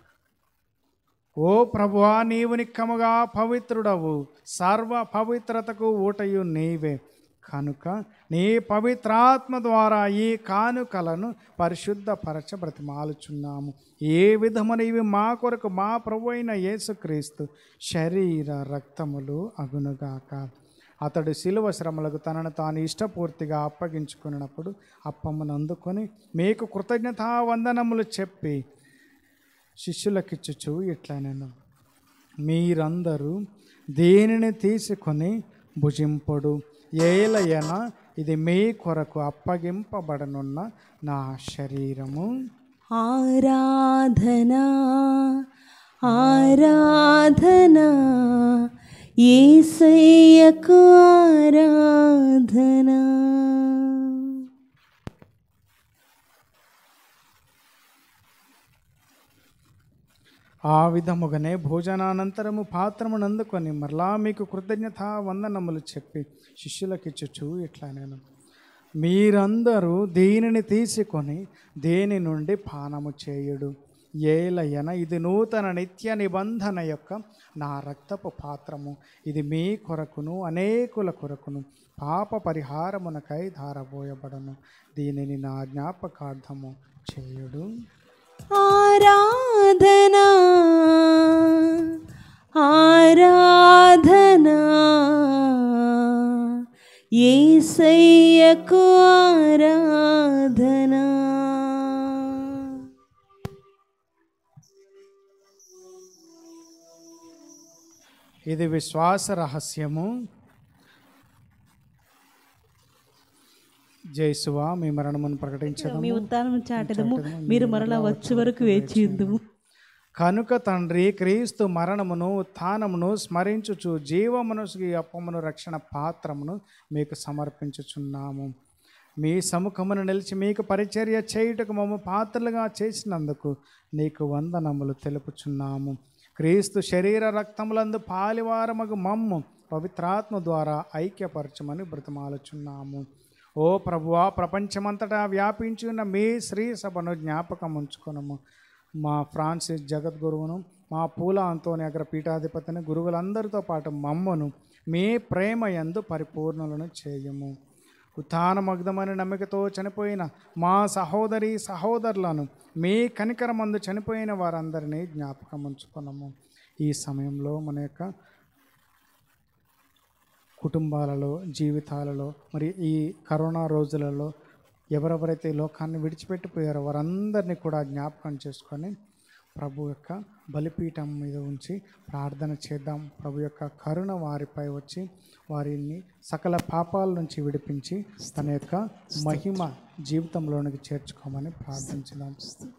ఓ ప్రభువా నీవు నిక్కముగా పవిత్రుడవు సర్వ పవిత్రతకు ఊటయు నీవే కనుక నీ పవిత్రాత్మ ద్వారా ఈ కానుకలను పరిశుద్ధపరచ బ్రతిమాలుచున్నాము ఏ విధమున ఇవి మా కొరకు మా ప్రభు అయిన యేసుక్రీస్తు శరీర రక్తములు అగునుగాక అతడు శిలువ శ్రమలకు తనను తాను ఇష్టపూర్తిగా అప్పగించుకున్నప్పుడు అప్పమ్మను అందుకొని మీకు కృతజ్ఞతా వందనములు చెప్పి శిష్యులకిచ్చుచు ఇట్లా నేను మీరందరూ దేనిని తీసుకొని భుజింపుడు ఏలయన ఇది మీ కొరకు అప్పగింపబడనున్న నా శరీరము ఆరాధనా ఆరాధనా ఏసయ్యకు ఆరాధనా ఆ విధముగానే భోజనానంతరము పాత్రమును అందుకొని మరలా మీకు కృతజ్ఞత వందనములు చెప్పి శిష్యులకిచ్చుచు ఇట్లా నేను మీరందరూ దీనిని తీసుకొని దేని నుండి పానము చేయుడు ఏలయన ఇది నూతన నిత్య నిబంధన యొక్క నా రక్తపు పాత్రము ఇది మీ కొరకును అనేకుల కొరకును పాప పరిహారమునకై ధారబోయబడను దీనిని నా జ్ఞాపకార్థము చేయుడు ఆరాధనా ఆరాధనా ఏసయ్యకు ఆరాధనా ఇది విశ్వాస రహస్యము జైసువా మీ మరణమును ప్రకటించదము మీ ఉత్తానం చాటదము మీరు మరలా వచ్చే వరకు వేచి ఉందుము కనుక తండ్రి క్రీస్తు మరణమును ఉత్థానమును స్మరించుచు జీవమును అప్పమును రక్షణ పాత్రమును మీకు సమర్పించుచున్నాము మీ సముఖమును నిలిచి మీకు పరిచర్య చేయుటకు మమ్మ పాత్రలుగా చేసినందుకు నీకు వందనములు తెలుపుచున్నాము క్రీస్తు శరీర రక్తములందు పాలివారమగు మమ్ము పవిత్రాత్మ ద్వారా ఐక్యపరచమని బ్రతమాలుచున్నాము ఓ ప్రభువా ప్రపంచమంతటా వ్యాపించి ఉన్న మీ శ్రీ సభను జ్ఞాపకం ఉంచుకొనము మా ఫ్రాన్సిస్ జగద్గురువును మా పూల అంతోని అగ్ర పీఠాధిపతిని గురువులందరితో పాటు మమ్మను మీ ప్రేమ యందు పరిపూర్ణులను చేయము ఉత్థానమగ్ధమైన నమ్మికతో చనిపోయిన మా సహోదరి సహోదరులను మీ కనికరమందు చనిపోయిన వారందరినీ జ్ఞాపకం ఉంచుకున్నాము ఈ సమయంలో మన యొక్క కుటుంబాలలో జీవితాలలో మరి ఈ కరోనా రోజులలో ఎవరెవరైతే ఈ లోకాన్ని విడిచిపెట్టిపోయారో వారందరినీ కూడా జ్ఞాపకం చేసుకొని ప్రభు యొక్క బలిపీఠం మీద ఉంచి ప్రార్థన చేద్దాం ప్రభు యొక్క కరుణ వారిపై వచ్చి వారిని సకల పాపాల నుంచి విడిపించి తన యొక్క మహిమ జీవితంలోనికి చేర్చుకోమని ప్రార్థించుదాం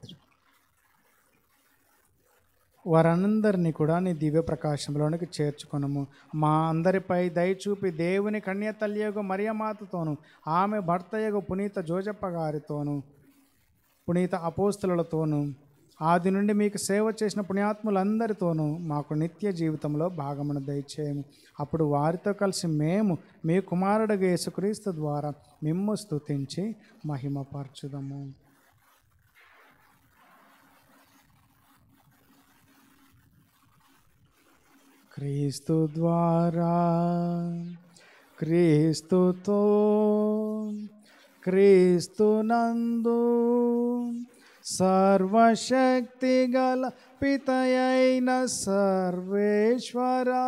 వారందరినీ కూడా నీ దివ్య ప్రకాశంలోనికి చేర్చుకొనము మా అందరిపై దయచూపి దేవుని కన్యతల్యగు మరియమాతతోను ఆమె భర్తయగు పునీత జోజప్ప గారితోను పునీత అపోస్తులతోనూ ఆది నుండి మీకు సేవ చేసిన పుణ్యాత్ములందరితోనూ మాకు నిత్య జీవితంలో భాగమును దయచేయము అప్పుడు వారితో కలిసి మేము మీ కుమారుడు యేసుక్రీస్తు ద్వారా మిమ్ము స్తుతించి మహిమపరచుదము క్రీస్తు ద్వారా క్రీస్తుతో క్రీస్తునందు సర్వశక్తి గల పితయైన సర్వేశ్వర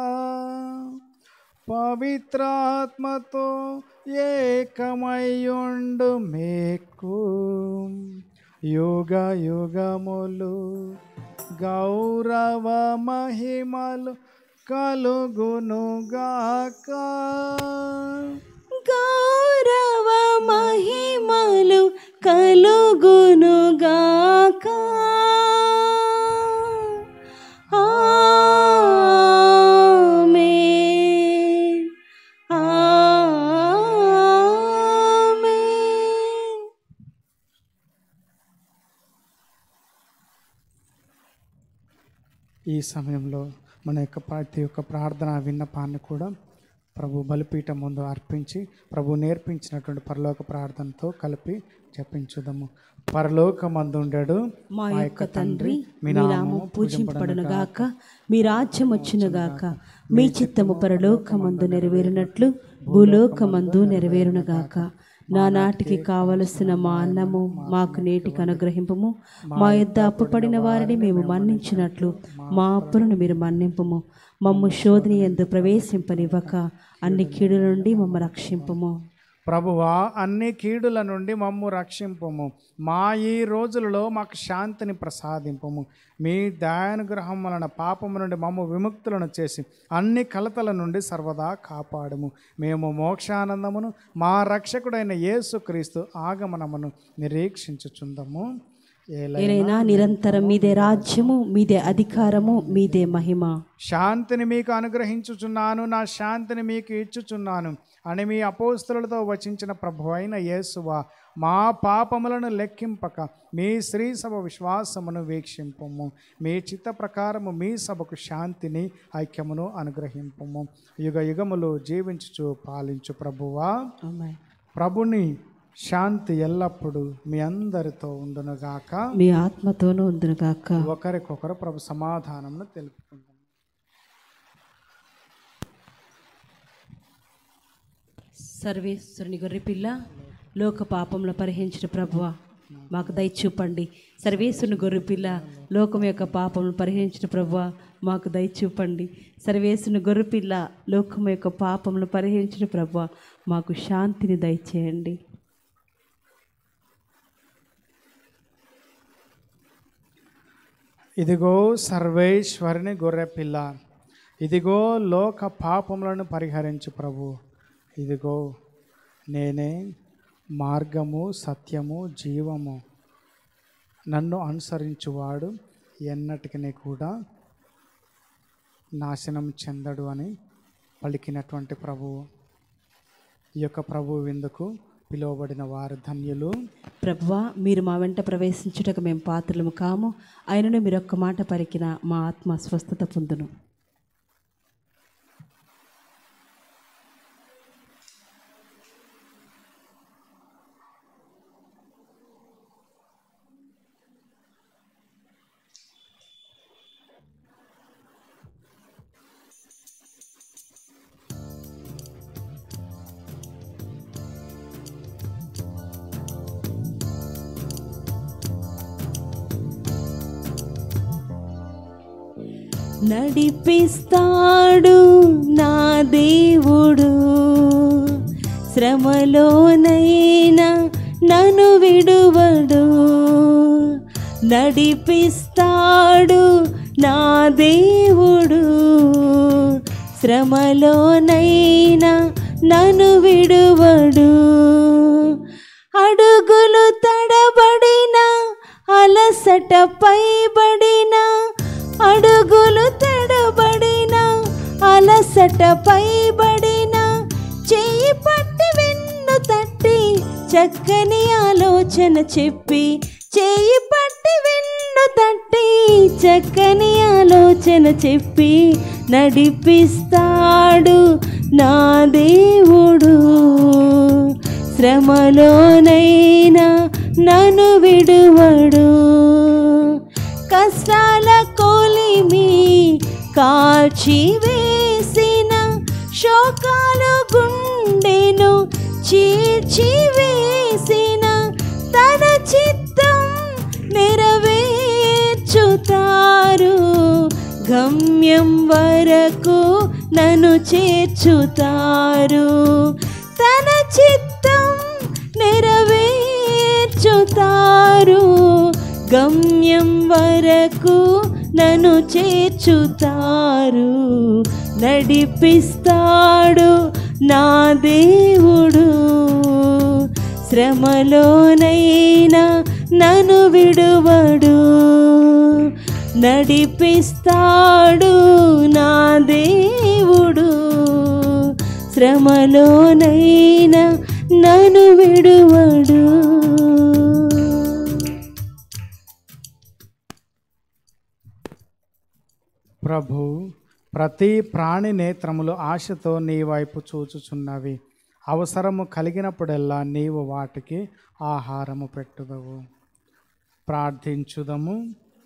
పవిత్రాత్మతో ఏకమయ్యుండు మేకు యుగ యుగములు గౌరవ మహిమలు కలుగునుగాక గౌరవ మహిమలు కలుగునుగాక ఆమేన్. ఆమేన్. ఈ సమయంలో మన యొక్క ప్రతి ఒక్క ప్రార్థన విన్నపాన్ని కూడా ప్రభు బలిపీఠం ముందు అర్పించి ప్రభు నేర్పించినటువంటి పరలోక ప్రార్థనతో కలిపి జపించుదాము పరలోకమందుండెడు మా యొక్క తండ్రి మీ నామం పూజింపబడును గాక మీ రాజ్యం వచ్చును గాక మీ చిత్తము పరలోకమందు నెరవేరినట్లు భూలోకమందు నెరవేరును గాక నా నాటికి కావలసిన మా అన్నము మాకు నేటికి అనుగ్రహింపము మా యొద్ద అప్పుపడిన వారిని మేము మన్నించినట్లు మా అప్పులను మీరు మన్నింపము మమ్ము శోధని ఎందు ప్రవేశింపనివ్వక అన్ని కీడుల నుండి మమ్మ రక్షింపము ప్రభువా అన్ని కీడుల నుండి మమ్ము రక్షింపము మా ఈ రోజులలో మాకు శాంతిని ప్రసాదింపము మీ దయానుగ్రహం వలన పాపము నుండి మమ్ము విముక్తులను చేసి అన్ని కలతల నుండి సర్వదా కాపాడము మేము మోక్షానందమును మా రక్షకుడైన యేసుక్రీస్తు ఆగమనమును నిరీక్షించుచుందము ఏలై ఏలైనా నిరంతరం మీదే రాజ్యము మీదే అధికారము మీదే మహిమ శాంతిని మీకు అనుగ్రహించుచున్నాను నా శాంతిని మీకు ఇచ్చుచున్నాను అని మీ అపోస్తులతో వచించిన ప్రభు అయిన యేసువా మా పాపములను లెక్కింపక మీ శ్రీ సభ విశ్వాసమును వీక్షింపము మీ చిత్త ప్రకారము మీ సభకు శాంతిని ఐక్యమును అనుగ్రహింపము యుగ యుగములు జీవించుచు పాలించు ప్రభువా ఆమేన్. ప్రభుని శాంతి ఎల్లప్పుడూ మీ అందరితో ఉండునుగాక మీ ఆత్మతోనూ ఉందునుగాక ఒకరికొకరు ప్రభు సమాధానమును తెలుపుకుందాం సర్వేశ్వరుని గొర్రెపిల్ల లోక పాపంలో పరిహరించిన ప్రభువ మాకు దయచూపండి సర్వేశ్వరుని గొర్రెపిల్ల లోకం యొక్క పాపములు పరిహరించిన ప్రభువ మాకు దయచూపండి సర్వేశ్వరుని గొర్రెపిల్ల లోకం యొక్క పాపములు పరిహరించిన ప్రభువ మాకు శాంతిని దయచేయండి ఇదిగో సర్వేశ్వరుని గొర్రెపిల్ల ఇదిగో లోక పాపములను పరిహరించు ప్రభు ఇదిగో నేనే మార్గము సత్యము జీవము నన్ను అనుసరించువాడు ఎన్నటికీ కూడా నాశనం చెందడు అని పలికినటువంటి ప్రభువు ఈ యొక్క ప్రభు విందుకు పిలువబడిన వారు ధన్యులు ప్రభువా మీరు మా వెంట ప్రవేశించుటకు మేము పాత్రలము కాము ఆయనను మీరు ఒక్క మాట పరికిన మా ఆత్మ స్వస్థత పొందును నడిపిస్తాడు నా దేవుడు శ్రమలోనైనా నన్ను విడువడు నడిపిస్తాడు నా దేవుడు శ్రమలోనైనా నన్ను విడువడు అడుగులు తడబడిన అలసట పైబడిన అడుగులు తడబడిన అలసట పైబడిన చేయి పట్టి వెన్ను తట్టి చక్కని ఆలోచన చెప్పి చేయి పట్టి వెన్ను తట్టి చక్కని ఆలోచన చెప్పి నడిపిస్తాడు నా దేవుడు శ్రమలోనైనా నన్ను విడువడు కష్టాల కొలిమి కాల్చి వేసిన శోకాలు గుండెను చీల్చి వేసిన తన చిత్తం నెరవేర్చుతారు గమ్యం వరకు నన్ను చేర్చుతారు తన చిత్తం నెరవేర్చుతారు గమ్యం వరకు నన్ను చేర్చుతారు నడిపిస్తాడు నా దేవుడు శ్రమలోనైనా నన్ను విడువడు నడిపిస్తాడు నా దేవుడు శ్రమలోనైనా నన్ను విడువడు ప్రభు ప్రతి ప్రాణి నేత్రములు ఆశతో నీ వైపు చూచుచున్నవి అవసరము కలిగినప్పుడెల్లా నీవు వాటికి ఆహారము పెట్టుదవు ప్రార్థించుదము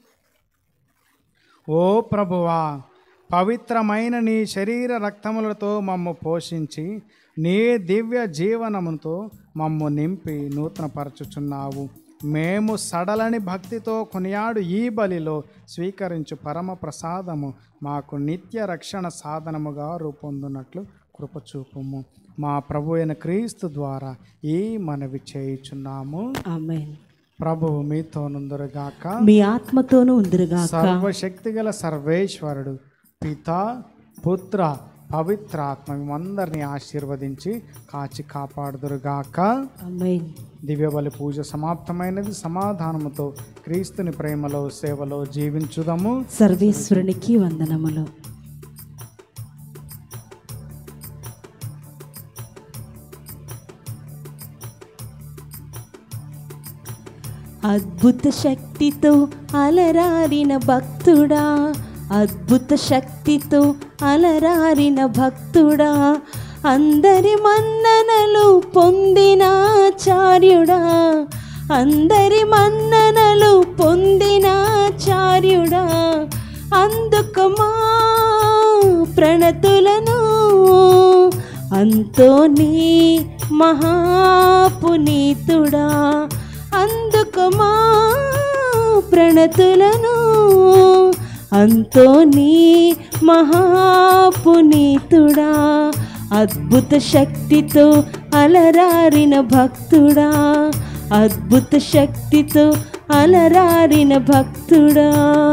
ఓ ప్రభువా పవిత్రమైన నీ శరీర రక్తములతో మమ్ము పోషించి నీ దివ్య జీవనముతో మమ్ము నింపి నూతనపరచుచున్నావు మేము సడలని భక్తితో కొనియాడు ఈ బలిలో స్వీకరించు పరమ ప్రసాదము మాకు నిత్య రక్షణ సాధనముగా రూపొందునట్లు కృప చూపుము మా ప్రభు అయిన క్రీస్తు ద్వారా ఈ మనవి చేయుచున్నాము ఆమెన్ ప్రభువు మీతో నుందురుగాక మీ ఆత్మతోనూ ఉందిరుగాక సర్వశక్తి గల సర్వేశ్వరుడు పిత పుత్ర పవిత్రాత్మ మేమందరినీ ఆశీర్వదించి కాచి కాపాడుదురుగాక ఆమెన్ దివ్యబలి పూజ సమాప్తమైనది సమాధానముతో క్రీస్తుని ప్రేమలో సేవలో జీవించుదాము సర్వేశ్వరునికి వందనములు అద్భుత శక్తితో అలరారిన భక్తుడా అద్భుత శక్తితో అలరారిన భక్తుడా అందరి మన్ననలు పొందిన చార్యుడా అందరి మన్ననలు పొందిన చార్యుడా అందుకు మా ప్రణతులను అంతోని మహాపునీతుడా అందుకు మా ప్రణతులను అంతోని మహాపునీతుడా అద్భుత శక్తితో అలరారిన భక్తుడా అద్భుత శక్తితో అలరారిన భక్తుడా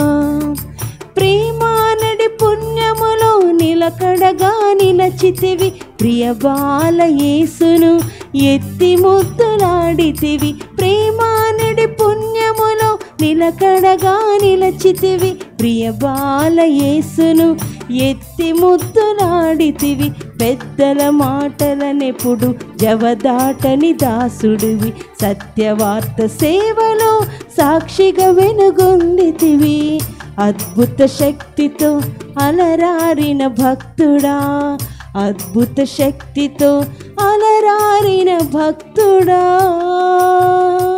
ప్రేమానడి పుణ్యములో నిలకడగా నిలచితివి ప్రియ బాల యేసును ఎత్తి ముద్దులాడితివి ప్రేమానడి పుణ్యములో నిలకడగా నిలచితివి ప్రియ బాల యేసును ఎత్తి ముద్దులాడితివి పెద్దల మాటలనెప్పుడు జవదాటని దాసుడివి సత్యవార్త సేవలో సాక్షిగా వెనుగొందితివి అద్భుత శక్తితో అలరారిన భక్తుడా అద్భుత శక్తితో అలరారిన భక్తుడా